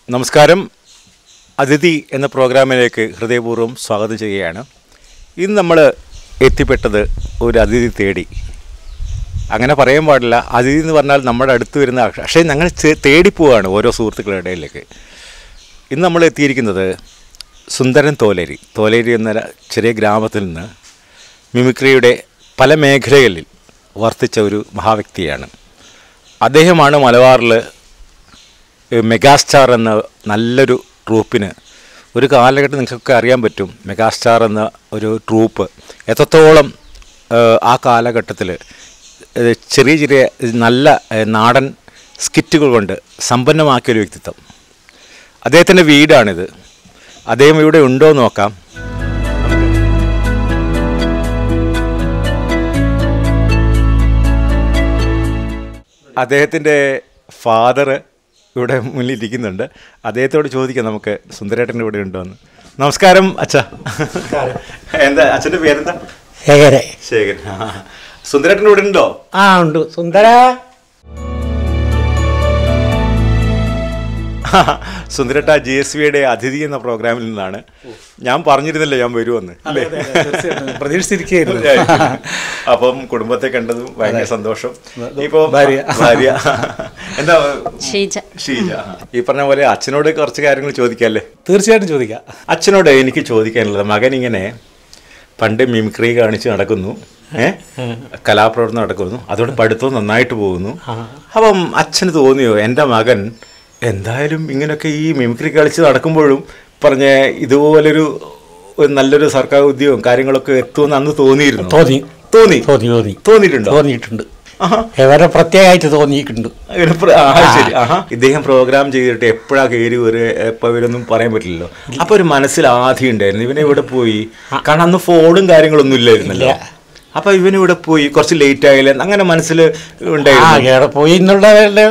നമസ്കാരം അതിഥി എന്ന പ്രോഗ്രാമിലേക്ക് ഹൃദയപൂർവ്വം സ്വാഗതം ചെയ്യുകയാണ് ഇന്ന് നമ്മൾ എത്തിപ്പെട്ടത് ഒരു അതിഥി തേടി അങ്ങനെ പറയാൻ പാടില്ല അതിഥി എന്ന് പറഞ്ഞാൽ നമ്മുടെ അടുത്ത് വരുന്ന ആൾ- പക്ഷേ ഞങ്ങൾ ചെ- തേടിപ്പോവാണ് ഓരോ സുഹൃത്തുക്കളുടെ ഇടയിലേക്ക് ഇന്ന് നമ്മൾ എത്തിയിരിക്കുന്നത് സുന്ദരൻ തോലേരി തോലേരി എന്ന ചെറിയ ഗ്രാമത്തിൽ നിന്ന് മിമിക്രിയുടെ പല മേഖലകളിൽ വർത്തിച്ച ഒരു മഹാവ്യക്തിയാണ് അദ്ദേഹമാണ് മലബാറിൽ മെഗാസ്റ്റാർ എന്ന നല്ലൊരു ട്രൂപ്പിന് ഒരു കാലഘട്ടം നിങ്ങൾക്കൊക്കെ അറിയാൻ പറ്റും മെഗാസ്റ്റാർ എന്ന ഒരു ട്രൂപ്പ് എത്രത്തോളം ഏഹ്, ആ കാലഘട്ടത്തിൽ ഏഹ്, ചെറിയ ചെറിയ നല്ല ഏഹ്, നാടൻ സ്കിറ്റുകൾ കൊണ്ട് സമ്പന്നമാക്കിയ ഒരു വ്യക്തിത്വം അദ്ദേഹത്തിൻ്റെ വീടാണിത് അദ്ദേഹം ഇവിടെ ഉണ്ടോ എന്ന് നോക്കാം അദ്ദേഹത്തിൻ്റെ ഫാദർ ഇവിടെ മുന്നിൽ ഇരിക്കുന്നുണ്ട് അദ്ദേഹത്തോട് ചോദിക്കാം നമുക്ക് സുന്ദരേട്ടൻ ഇവിടെ ഉണ്ടോ എന്ന് നമസ്കാരം അച്ഛ എന്താ അച്ഛൻ്റെ പേരെന്താ ശേഖരെ ശേഖരൻ ആ. സുന്ദരേട്ടൻ ഇവിടെ ഉണ്ടോ ആ ഉണ്ട് സുന്ദര സുന്ദരേട്ട ജി എസ് വിയുടെ അതിഥി എന്ന പ്രോഗ്രാമിൽ നിന്നാണ് ഞാൻ പറഞ്ഞിരുന്നല്ലോ ഞാൻ വരുമെന്ന് അല്ലേ പ്രതീക്ഷിച്ചിരിക്കുന്നു അപ്പം കുടുംബത്തെ കണ്ടതും ഭയങ്കര സന്തോഷം ഇപ്പൊ ഭാര്യ. ഭാര്യ എന്താ ഷീജ ഷീജ ഈ പറഞ്ഞ പോലെ അച്ഛനോട് കുറച്ച് കാര്യങ്ങൾ ചോദിക്കാല്ലേ തീർച്ചയായിട്ടും ചോദിക്കാം അച്ഛനോട് എനിക്ക് ചോദിക്കാനുള്ളത് മകൻ ഇങ്ങനെ പണ്ട് മിമിക്രി കാണിച്ച് നടക്കുന്നു ഏ കലാപ്രവർത്തനം നടക്കുന്നു അതോടെ പഠിത്തവും നന്നായിട്ട് പോകുന്നു അപ്പം അച്ഛന് തോന്നിയോ എൻ്റെ മകൻ എന്തായാലും ഇങ്ങനെയൊക്കെ ഈ മിമിക്രി കളിച്ച് നടക്കുമ്പോഴും പറഞ്ഞ ഇതുപോലൊരു ഒരു നല്ലൊരു സർക്കാർ ഉദ്യോഗം കാര്യങ്ങളൊക്കെ എത്തുമെന്ന് അന്ന് തോന്നിയിരുന്നു തോന്നി തോന്നി തോന്നി തോന്നി തോന്നിയിട്ടുണ്ടോ തോന്നിയിട്ടുണ്ട് ആഹാ. ഇവരെ പ്രത്യേകമായിട്ട് തോന്നിയിട്ടുണ്ട് അങ്ങനെ പ്ര- ആ, ശരി ആഹാ ഇദ്ദേഹം പ്രോഗ്രാം ചെയ്തിട്ട് എപ്പോഴാ കയറി വരെ എപ്പോൾ വരുമെന്നും പറയാൻ പറ്റില്ലല്ലോ അപ്പൊ ഒരു മനസ്സിൽ ആദ്യം ഉണ്ടായിരുന്നു ഇവനെ ഇവിടെ പോയി കാരണം അന്ന് ഫോണും കാര്യങ്ങളൊന്നും ഇല്ലായിരുന്നല്ലോ അപ്പൊ ഇവന് ഇവിടെ പോയി കുറച്ച് ലേറ്റ് ആയില്ല അങ്ങനെ മനസ്സിൽ ആ ഉണ്ടായിരുന്നു ഇവിടെ പോയി എന്നുള്ള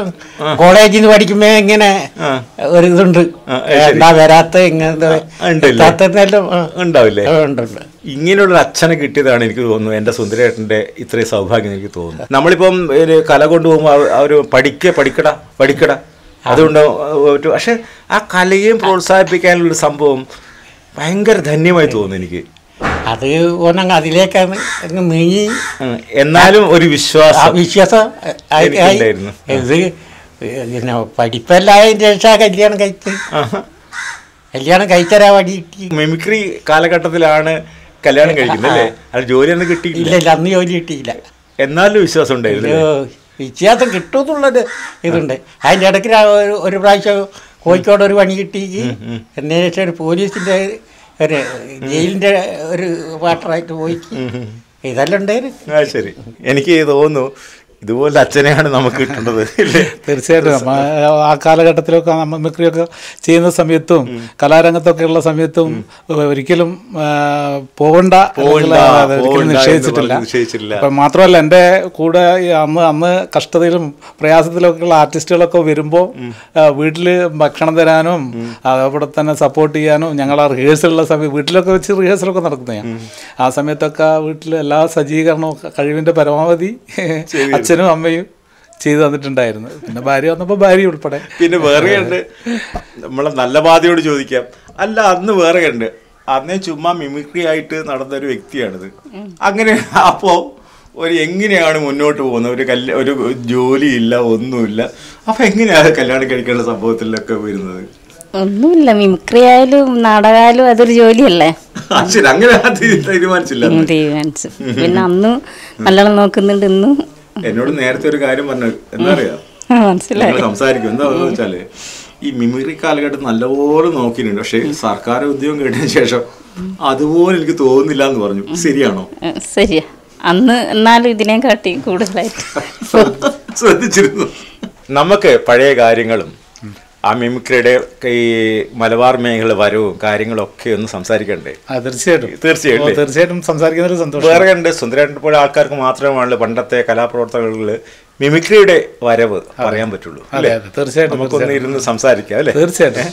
കോളേജിൽ നിന്ന് പഠിക്കുമ്പോ ഇങ്ങനെ ആ. ഒരു ഇതുണ്ട് ആ, അത് ശരി. എന്താ വരാത്ത ഇങ്ങനത്തെ ഉണ്ടല്ലേ? എത്താത്തതെല്ലാം, ആ. ഉണ്ടാവില്ലേ ആ, ഉണ്ട് ഉണ്ട് ഇങ്ങനെയുള്ള ഒരു അച്ഛനെ കിട്ടിയതാണ് എനിക്ക് തോന്നുന്നു എൻ്റെ സുന്ദരേട്ടൻ്റെ ഇത്രയും സൗഭാഗ്യം എനിക്ക് തോന്നുന്നു നമ്മളിപ്പം ഒരു കല കൊണ്ടുപോകുമ്പോൾ അവർ പഠിക്ക പഠിക്കട പഠിക്കട അതുകൊണ്ട് ഒരു- പക്ഷെ ആ കലയെയും പ്രോത്സാഹിപ്പിക്കാനുള്ള ഒരു സംഭവം ഭയങ്കര ധന്യമായി തോന്നുന്നു എനിക്ക് അത് ഓനങ്ങ് അതിലേക്കാണ് അങ്ങ് നീങ്ങി ഉം. എന്നാലും ഒരു ആ വിശ്വാസം വിശ്വാസം ആയി- ആയി. എനിക്കുണ്ടായിരുന്നു. ഇത് പിന്നെ പഠിപ്പെല്ലായതിന് ശേഷം കല്യാണം കഴിച്ച് ആഹാ. കല്യാണം കഴിച്ചരാ വടി കിട്ടി മിമിക്രി കാലഘട്ടത്തിലാണ് കല്യാണം കഴിക്കുന്നത് അല്ലേ അത് ജോലിയൊന്നും ഇല്ല കിട്ടിയില്ല ഇല്ല അന്ന് ജോലി കിട്ടിയില്ല എന്നാലും വിശ്വാസം ഉണ്ടായിരുന്നു ഒരു വ്യത്യാസം കിട്ടുമെന്നുള്ളൊരു ഇതുണ്ട് അതിൻ്റെ ഇടയ്ക്ക് രാ- ഒരു- ഒരു പ്രാവശ്യം കോഴിക്കോട് ഒരു പണി കിട്ടി എന്നതിന് ശേഷം ഒരു പോലീസിൻ്റെ ഒരു ജയിലിൻ്റെ ഒരു പാട്ടറായിട്ട് പോയി ഇതെല്ലാം ഉണ്ടായിരുന്നു ആ ശരി എനിക്ക് തോന്നുന്നു ഇതുപോലെ അച്ഛനെയാണ് നമുക്ക് കിട്ടേണ്ടത് ഇല്ലേ തീർച്ചയായിട്ടും നമ്മ ആ കാലഘട്ടത്തിലൊക്കെ നമ്മ മിമിക്രിയൊക്കെ ചെയ്യുന്ന സമയത്തും കലാരംഗത്തൊക്കെ ഉള്ള സമയത്തും ഒരിക്കലും ആ, പോകണ്ട പോകണ്ട, എന്നുള്ള അത് ഒരിക്കലും പോകണ്ട എന്ന് നിശ്ചയിച്ചിട്ടില്ല പറഞ്ഞ് നിശ്ചയിച്ചിട്ടില്ല. അപ്പം മാത്രമല്ല എൻ്റെ കൂടെ ഈ അന്ന് അന്ന് കഷ്ടതയിലും പ്രയാസത്തിലൊക്കെ ഉള്ള ആർട്ടിസ്റ്റുകളൊക്കെ വരുമ്പോൾ വീട്ടിൽ ഭക്ഷണം തരാനും അതോടെ തന്നെ സപ്പോർട്ട് ചെയ്യാനും ഞങ്ങൾ ആ റിഹേഴ്സലുള്ള സമയം വീട്ടിലൊക്കെ വെച്ച് റിഹേഴ്സലൊക്കെ നടക്കുന്നതാണ് ആ സമയത്തൊക്കെ വീട്ടിൽ എല്ലാ സജ്ജീകരണവും കഴിവിൻ്റെ പരമാവധി അച്ഛനും അമ്മയും ചെയ്തു തന്നിട്ടുണ്ടായിരുന്നു പിന്നെ ഭാര്യ വന്നപ്പോൾ ഭാര്യ ഉൾപ്പെടെ പിന്നെ വേറെ ഉണ്ട് നമ്മളെ നല്ല ബാധയോട് ചോദിക്കാം അല്ല അന്ന് വേറെ ഉണ്ട് അന്നേ ചുമ്മാ മിമിക്രി ആയിട്ട് നടന്ന ഒരു വ്യക്തിയാണിത് അങ്ങനെ അപ്പോ ഒരു എങ്ങനെയാണ് മുന്നോട്ട് പോകുന്നത് ഒരു കല്യ ഒരു ജോലിയില്ല ഒന്നുമില്ല അപ്പൊ എങ്ങനെയാണ് കല്യാണം കഴിക്കേണ്ട സംഭവത്തിലൊക്കെ വരുന്നത് ഒന്നുമില്ല മിമിക്രി ആയാലും നാടകമായാലും അതൊരു ജോലിയല്ലേ ആ, ശരി അങ്ങനെ അത് തീരുമാനിച്ചില്ല ഉം, തീരുമാനിച്ചു പിന്നെ അന്ന് നല്ലോണം നോക്കുന്നുണ്ട് ഇന്നും എന്നോട് നേരത്തെ ഒരു കാര്യം പറഞ്ഞു എന്താ അറിയാ ആ, മനസ്സിലായി നിങ്ങൾ സംസാരിക്കും എന്താ വെച്ചാല് ഈ മിമിക്രി കാലഘട്ടം നല്ലപോലെ നോക്കിയിട്ടുണ്ട് പക്ഷെ സർക്കാർ ഉദ്യോഗം കിട്ടിയതിന് ശേഷം അതുപോലെ എനിക്ക് തോന്നുന്നില്ല എന്ന് പറഞ്ഞു ശരിയാണോ ഉം, ശരിയാ അന്ന് എന്നാലും ഇതിനെ കാട്ടി കൂടുതലായിട്ട് ശ്രദ്ധിച്ചിരുന്നു നമുക്ക് പഴയ കാര്യങ്ങളും ആ മിമിക്രിയുടെ ഈ മലബാർ മേഖല വരവും കാര്യങ്ങളൊക്കെ ഒന്ന് സംസാരിക്കണ്ടേ ആ, തീർച്ചയായിട്ടും തീർച്ചയായും ഓ, തീർച്ചയായിട്ടും സംസാരിക്കുന്നതിൽ സന്തോഷം വേറെ ഉണ്ട് സുന്ദരേട്ടൻ പോലെ ആൾക്കാർക്ക് മാത്രമാണ് പണ്ടത്തെ കലാപ്രവർത്തനങ്ങളിൽ മിമിക്രിയുടെ വരവ് പറയാൻ പറ്റുള്ളൂ അതെ അല്ലേ അതെ തീർച്ചയായിട്ടും നമുക്കൊന്ന് ഇരുന്ന് സംസാരിക്കാം അല്ലേ തീർച്ചയായിട്ടും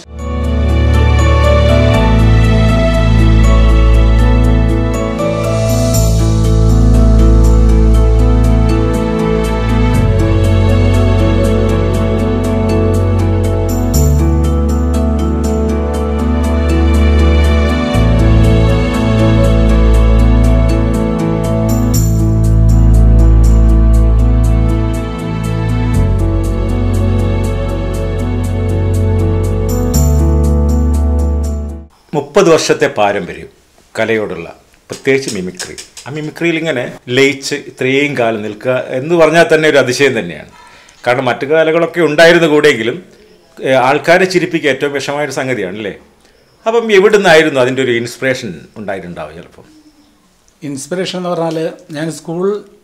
മുപ്പത് വർഷത്തെ പാരമ്പര്യം കലയോടുള്ള പ്രത്യേകിച്ച് മിമിക്രി ആ മിമിക്രിയിൽ ഇങ്ങനെ ലയിച്ച് ഇത്രയും കാലം നിൽക്കുക എന്ന് പറഞ്ഞാൽ തന്നെ ഒരു അതിശയം തന്നെയാണ് കാരണം മറ്റു കലകളൊക്കെ ഉണ്ടായിരുന്നു കൂടെയെങ്കിലും ഏഹ്, ആൾക്കാരെ ചിരിപ്പിക്കുക ഏറ്റവും വിഷമമായ ഒരു സംഗതിയാണ് അല്ലേ അപ്പം എവിടെ നിന്നായിരുന്നു അതിൻ്റെ ഒരു ഇൻസ്പിറേഷൻ ഉണ്ടായിട്ടുണ്ടാവും ചിലപ്പോൾ ഇൻസ്പിറേഷൻ എന്ന് പറഞ്ഞാൽ ഞാൻ സ്കൂൾ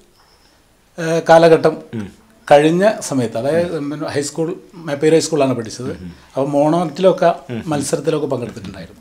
ഏഹ്, കാലഘട്ടം കഴിഞ്ഞ സമയത്ത് അതായത് പിന്നെ ഹൈസ്കൂൾ മേപ്പേര് ഹൈസ്കൂളിലാണ് പഠിച്ചത് അപ്പോൾ മോണോറ്റിലൊക്കെ മത്സരത്തിലൊക്കെ പങ്കെടുത്തിട്ടുണ്ടായിരുന്നു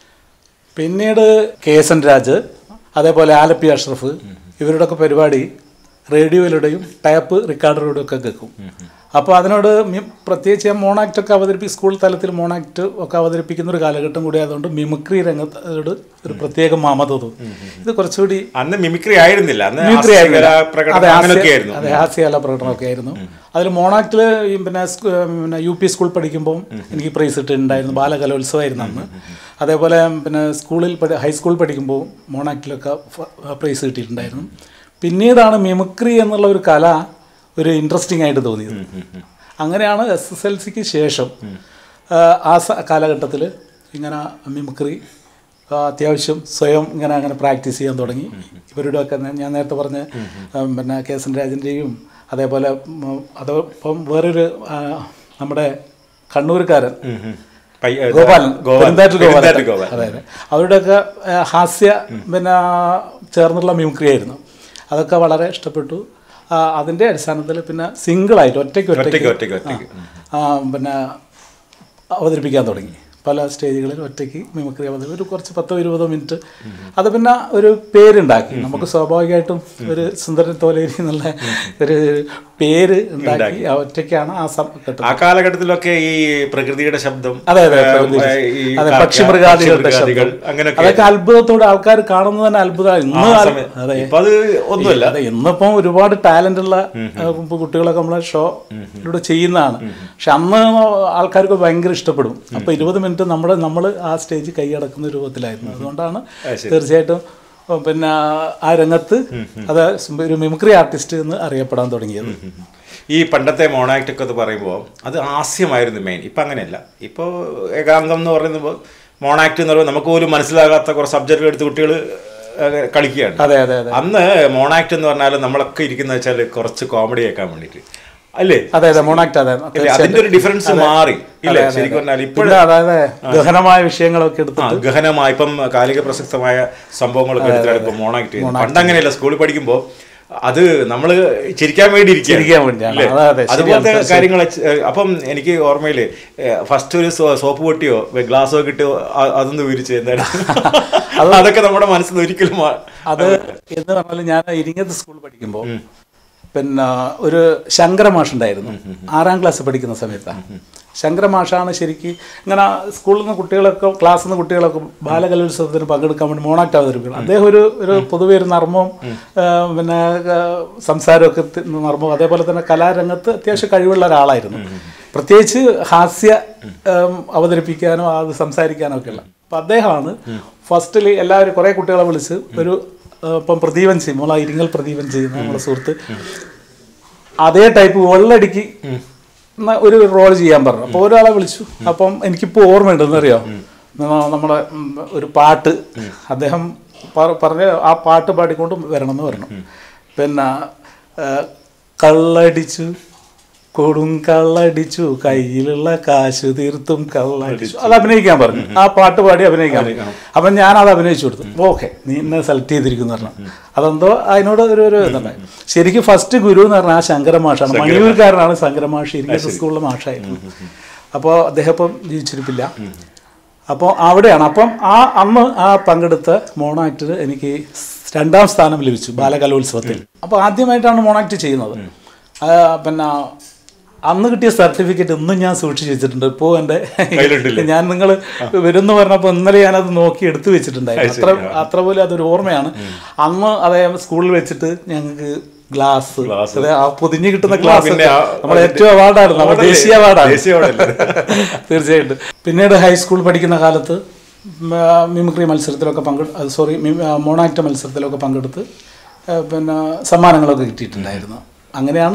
പിന്നീട് കെ എസ് എൻ രാജ് അതേപോലെ ആലപ്പി അഷ്റഫ് ഇവരുടെയൊക്കെ പരിപാടി റേഡിയോയിലൂടെയും ടൈപ്പ് റെക്കോർഡറിലൂടെയും ഒക്കെ കേൾക്കും അപ്പോൾ അതിനോട് മി- പ്രത്യേകിച്ച് ഞാൻ മോണാക്റ്റ് ഒക്കെ അവതരിപ്പിക്കും സ്കൂൾ തലത്തിൽ മോണാക്റ്റ് ഒക്കെ അവതരിപ്പിക്കുന്ന ഒരു കാലഘട്ടം കൂടി ആയതുകൊണ്ട് മിമിക്രി രംഗത്തോട് ഒരു പ്രത്യേക മമത തോന്നും ഇത് കുറച്ചുകൂടി അന്ന് മിമിക്രി ആയിരുന്നില്ല അന്ന് മിമിക്രി ആയിരുന്നില്ല. ഹാസ്യകലാ പ്രകടനം അതെ, ഹാസ്യ- അങ്ങനെയൊക്കെ ആയിരുന്നു അതെ ഹാസ്യകല പ്രകടനമൊക്കെ ആയിരുന്നു അതിൽ മോണാക്റ്റിൽ പിന്നെ സ്കൂ- പിന്നെ യു പി സ്കൂൾ പഠിക്കുമ്പോൾ എനിക്ക് പ്രൈസ് ഇട്ടിട്ടുണ്ടായിരുന്നു ബാലകലോത്സവമായിരുന്നു അന്ന് അതേപോലെ പിന്നെ സ്കൂളിൽ പഠി ഹൈസ്കൂളിൽ പഠിക്കുമ്പോൾ മോണാക്റ്റിലൊക്കെ ഫ- പ്രൈസ് കിട്ടിയിട്ടുണ്ടായിരുന്നു പിന്നീടാണ് മിമിക്രി എന്നുള്ള ഒരു കല ഒരു ഇൻട്രസ്റ്റിംഗ് ആയിട്ട് തോന്നിയത് അങ്ങനെയാണ് എസ് എസ് എൽ സിക്ക് ശേഷം ആ, ആ സ കാലഘട്ടത്തിൽ ഇങ്ങനെ മിമിക്രി ആ, അത്യാവശ്യം സ്വയം ഇങ്ങനെ അങ്ങനെ പ്രാക്ടീസ് ചെയ്യാൻ തുടങ്ങി ഇവരുടെയൊക്കെ ഞാൻ- ഞാൻ നേരത്തെ പറഞ്ഞ ഉം, പിന്നെ കെ എസ് എൻ രാജൻ്റെയും അതേപോലെ ഉം, അതോടൊപ്പം വേറൊരു ആ, നമ്മുടെ കണ്ണൂർക്കാരൻ ഉം, ഉം. പയ്യ- ഏ, ഗോപാലൻ ഗോപാലൻ. പെരുന്താറ്റൂർ ഗോപാലൻ പെരുന്താറ്റൂർ ഗോപാലൻ. അതെ അതെ അവരുടെയൊക്കെ ആ, ഹാസ്യ പിന്നെ ചേർന്നുള്ള മിമിക്രി ആയിരുന്നു അതൊക്കെ വളരെ ഇഷ്ടപ്പെട്ടു ആ, അതിൻ്റെ അടിസ്ഥാനത്തിൽ പിന്നെ സിംഗിളായിട്ട് ഒറ്റയ്ക്ക് ഒറ്റയ്ക്ക് ഒറ്റയ്ക്ക് ഒറ്റയ്ക്ക് ഒറ്റയ്ക്ക് ആ, പിന്നെ അവതരിപ്പിക്കാൻ തുടങ്ങി പല സ്റ്റേജുകളിൽ ഒറ്റയ്ക്ക് മിമിക്രി അവതരി ഒരു കുറച്ച് പത്തോ ഇരുപതോ മിനിറ്റ് അത് പിന്നെ ഒരു പേരുണ്ടാക്കി നമുക്ക് സ്വാഭാവികമായിട്ടും ഒരു സുന്ദരൻ തോലേരി എന്നുള്ള ഒരു പേര് ഉണ്ടാക്കി ആ ഒറ്റയ്ക്കാണ് ആ സം ഘട്ടം ആ കാലഘട്ടത്തിലൊക്കെ ഈ പ്രകൃതിയുടെ ശബ്ദം അതെ അതെ ഏ, പ്രകൃതി. ഈ അതെ കാക്ക, പക്ഷിമൃഗാദികളുടെ പക്ഷിമൃഗാദികൾ ശബ്ദം അങ്ങനെയൊക്കെ അതൊക്കെ അത്ഭുതത്തോടെ ആൾക്കാർ കാണുന്നത് തന്നെ അത്ഭുതമാണ് ഇന്ന് ആ ആൾ- സമയം. അതെ ഇപ്പൊ അത് ഒന്നുമല്ല അതെ ഇന്നിപ്പം ഒരുപാട് ടാലന്റ് ഉള്ള ഏഹ്, ഇപ്പൊ കുട്ടികളൊക്കെ നമ്മളെ ഷോയിലൂടെ ചെയ്യുന്നതാണ് പക്ഷെ അന്ന് ആൾക്കാർക്ക് ഭയങ്കര ഇഷ്ടപ്പെടും അപ്പൊ ഇരുപത് മിനിറ്റ് നമ്മുടെ നമ്മൾ ആ സ്റ്റേജ് കൈയടക്കുന്ന രൂപത്തിലായിരുന്നു അതുകൊണ്ടാണ് തീർച്ചയായിട്ടും ഉം, പിന്നെ ആ രംഗത്ത് അത് ഒരു മിമിക്രി ആർട്ടിസ്റ്റ് എന്ന് അറിയപ്പെടാൻ തുടങ്ങിയത് ഈ പണ്ടത്തെ മോണാക്ട് ഒക്കെ എന്ന് പറയുമ്പോൾ അത് ഹാസ്യമായിരുന്നു മെയിൻ ഇപ്പം അങ്ങനെയല്ല ഇപ്പോൾ ഏകാംഗം എന്ന് പറയുമ്പോൾ മോണാക്ട് എന്ന് പറയുമ്പോൾ നമുക്ക് പോലും മനസ്സിലാകാത്ത കുറച്ച് സബ്ജക്റ്റുകൾ എടുത്ത് കുട്ടികൾ കളിക്കുകയാണ് അതെ അതെ അതെ അന്ന് മോണാക്ട് എന്ന് പറഞ്ഞാൽ നമ്മളൊക്കെ ഇരിക്കുന്ന വെച്ചാൽ കുറച്ച് കോമഡി കേൾക്കാൻ വേണ്ടിയിട്ട് അല്ലേ അതെ അതെ മോണാക്ട് അതെ ഇല്ലേ? അതിന്റെ ഒരു ഡിഫറൻസ് മാറി ഇല്ലേ ശരിക്കും പറഞ്ഞാൽ പിന്നെ ഇപ്പോഴും അതായത് ഗഹനമായ വിഷയങ്ങളൊക്കെ എടുത്ത് ആ, ഗഹനമായ ഇപ്പം കാലിക പ്രസക്തമായ സംഭവങ്ങളൊക്കെ എടുത്തിട്ടാണ് ഇപ്പൊ മോണാക്ട് ചെയ്യുന്നത് പണ്ട് അങ്ങനെയല്ല സ്കൂളിൽ പഠിക്കുമ്പോൾ അത് നമ്മൾ ചിരിക്കാൻ വേണ്ടി ഇരിക്കുകയാണ്. ചിരിക്കാൻ വേണ്ടിയാണ്. ഇല്ലേ? അതെ, അതെ, അതുപോലത്തെ ശരിയാണ്, കാര്യങ്ങൾ അപ്പം എനിക്ക് ഓർമ്മയില് ഫസ്റ്റ് ഒരു സോ- സോപ്പ് പൊട്ടിയോ ഗ്ലാസ്സോ കിട്ടിയോ അ- അതൊന്ന് വിരിച്ച് എന്താണ് അതൊക്കെ നമ്മുടെ മനസ്സിൽ നിന്ന് ഒരിക്കലും മാ- അത് എന്ന് പറഞ്ഞാൽ ഞാൻ ഇരിങ്ങത്ത് സ്കൂളിൽ പഠിക്കുമ്പോൾ പിന്നെ ഒരു ശങ്കര മാഷ് ഉണ്ടായിരുന്നു ആറാം ക്ലാസ് പഠിക്കുന്ന സമയത്താണ് ശങ്കര മാഷാണ് ശരിക്ക് ഇങ്ങനെ സ്കൂളിൽ നിന്ന് കുട്ടികളൊക്കെ ക്ലാസ്സിൽ നിന്ന് കുട്ടികളൊക്കെ ബാലകലോത്സവത്തിന് പങ്കെടുക്കാൻ വേണ്ടി മോണാക്ട് അവതരിപ്പിക്കണം അദ്ദേഹം ഒരു ഒരു പൊതുവെ ഒരു നർമ്മവും ആ, പിന്നെ ആ, സംസാരമൊക്കെ തി- നർമ്മവും അതേപോലെ തന്നെ കലാരംഗത്ത് അത്യാവശ്യം കഴിവുള്ള ഒരാളായിരുന്നു പ്രത്യേകിച്ച് ഹാസ്യ ഉം, അവതരിപ്പിക്കാനോ അത് സംസാരിക്കാനോ ഒക്കെ ഉള്ള അപ്പം അദ്ദേഹമാണ് ഫസ്റ്റിൽ എല്ലാവരും കുറേ കുട്ടികളെ വിളിച്ച് ഒരു ആ, ഇപ്പം പ്രദീപൻ ചെയ്യും നമ്മളെ ഇരിങ്ങൽ പ്രദീപൻ ചെയ്യുന്ന നമ്മളെ സുഹൃത്ത് അതേ ടൈപ്പ് വെള്ളടിക്ക് ന്ന ഒരു റോൾ ചെയ്യാൻ പറഞ്ഞു അപ്പോൾ ഒരാളെ വിളിച്ചു അപ്പം എനിക്കിപ്പോൾ ഓർമ്മയുണ്ടെന്ന് അറിയോ നമ്മളെ ഉം, ഒരു പാട്ട് അദ്ദേഹം പറ- പറഞ്ഞ ആ പാട്ട് പാടിക്കൊണ്ട് വരണം എന്ന് പറഞ്ഞു പിന്നെ ആ, കള്ളടിച്ചു കൊടും കള്ളടിച്ചു കയ്യിലുള്ള കാശ് തീർത്തും കള്ളടിച്ചു അത് അഭിനയിക്കാൻ പറഞ്ഞു ആ പാട്ട് പാടി അഭിനയിക്കാൻ പറഞ്ഞു അപ്പം ഞാൻ അത് അഭിനയിച്ചു കൊടുത്തു ഓക്കെ നീ എന്നെ സെലക്ട് ചെയ്തിരിക്കുന്നു പറഞ്ഞു അതെന്തോ അതിനോട് ഒരു ഒരു ഇതുണ്ടായി ശരിക്കും ഫസ്റ്റ് ഗുരു എന്ന് പറഞ്ഞാൽ ആ ശങ്കരമാഷാണ് മണിയൂർക്കാരനാണ് ശങ്കരമാഷ് ഇരിക്കുന്ന സ്കൂളിലെ മാഷായിരുന്നു അപ്പോൾ അദ്ദേഹം ഇപ്പം ജീവിച്ചിരിപ്പില്ല അപ്പോൾ അവിടെയാണ് അപ്പം ആ അന്ന് ആ പങ്കെടുത്ത മോണാക്ടിന് എനിക്ക് രണ്ടാം സ്ഥാനം ലഭിച്ചു ബാലകലോത്സവത്തിൽ അപ്പോൾ ആദ്യമായിട്ടാണ് മോണാക്ട് ചെയ്യുന്നത് ആ, പിന്നെ അന്ന് കിട്ടിയ സർട്ടിഫിക്കറ്റ് ഇന്നും ഞാൻ സൂക്ഷിച്ച് വെച്ചിട്ടുണ്ട് ഇപ്പോൾ എൻ്റെ കയ്യിലുണ്ടല്ലേ? ഞാൻ നിങ്ങൾ വരുന്നു പറഞ്ഞപ്പോൾ ഇന്നലെ ഞാനത് നോക്കി എടുത്തു വെച്ചിട്ടുണ്ടായിരുന്നു അത്ര അത്ര പോലും അതൊരു ഓർമ്മയാണ് അന്ന് അതേ സ്കൂളിൽ വെച്ചിട്ട് ഞങ്ങൾക്ക് ഗ്ലാസ് Glass. അതെ, ആ പൊതിഞ്ഞ് കിട്ടുന്ന ആ, ഗ്ലാസ് പിന്നെ ആ- നമ്മുടെ ഏറ്റവും അവാർഡായിരുന്നു നമ്മുടെ award ദേശീയ അല്ലേ? അവാർഡാണ് ദേശീയ award അല്ലേ? തീർച്ചയായിട്ടും പിന്നീട് ഹൈസ്കൂൾ പഠിക്കുന്ന കാലത്ത് ഉം, ആ, മിമിക്രി മത്സരത്തിലൊക്കെ പങ്കെടു സോറി മോണാക്ട് മത്സരത്തിലൊക്കെ പങ്കെടുത്ത് ആ, പിന്നെ സമ്മാനങ്ങളൊക്കെ കിട്ടിയിട്ടുണ്ടായിരുന്നു അങ്ങനെയാണ്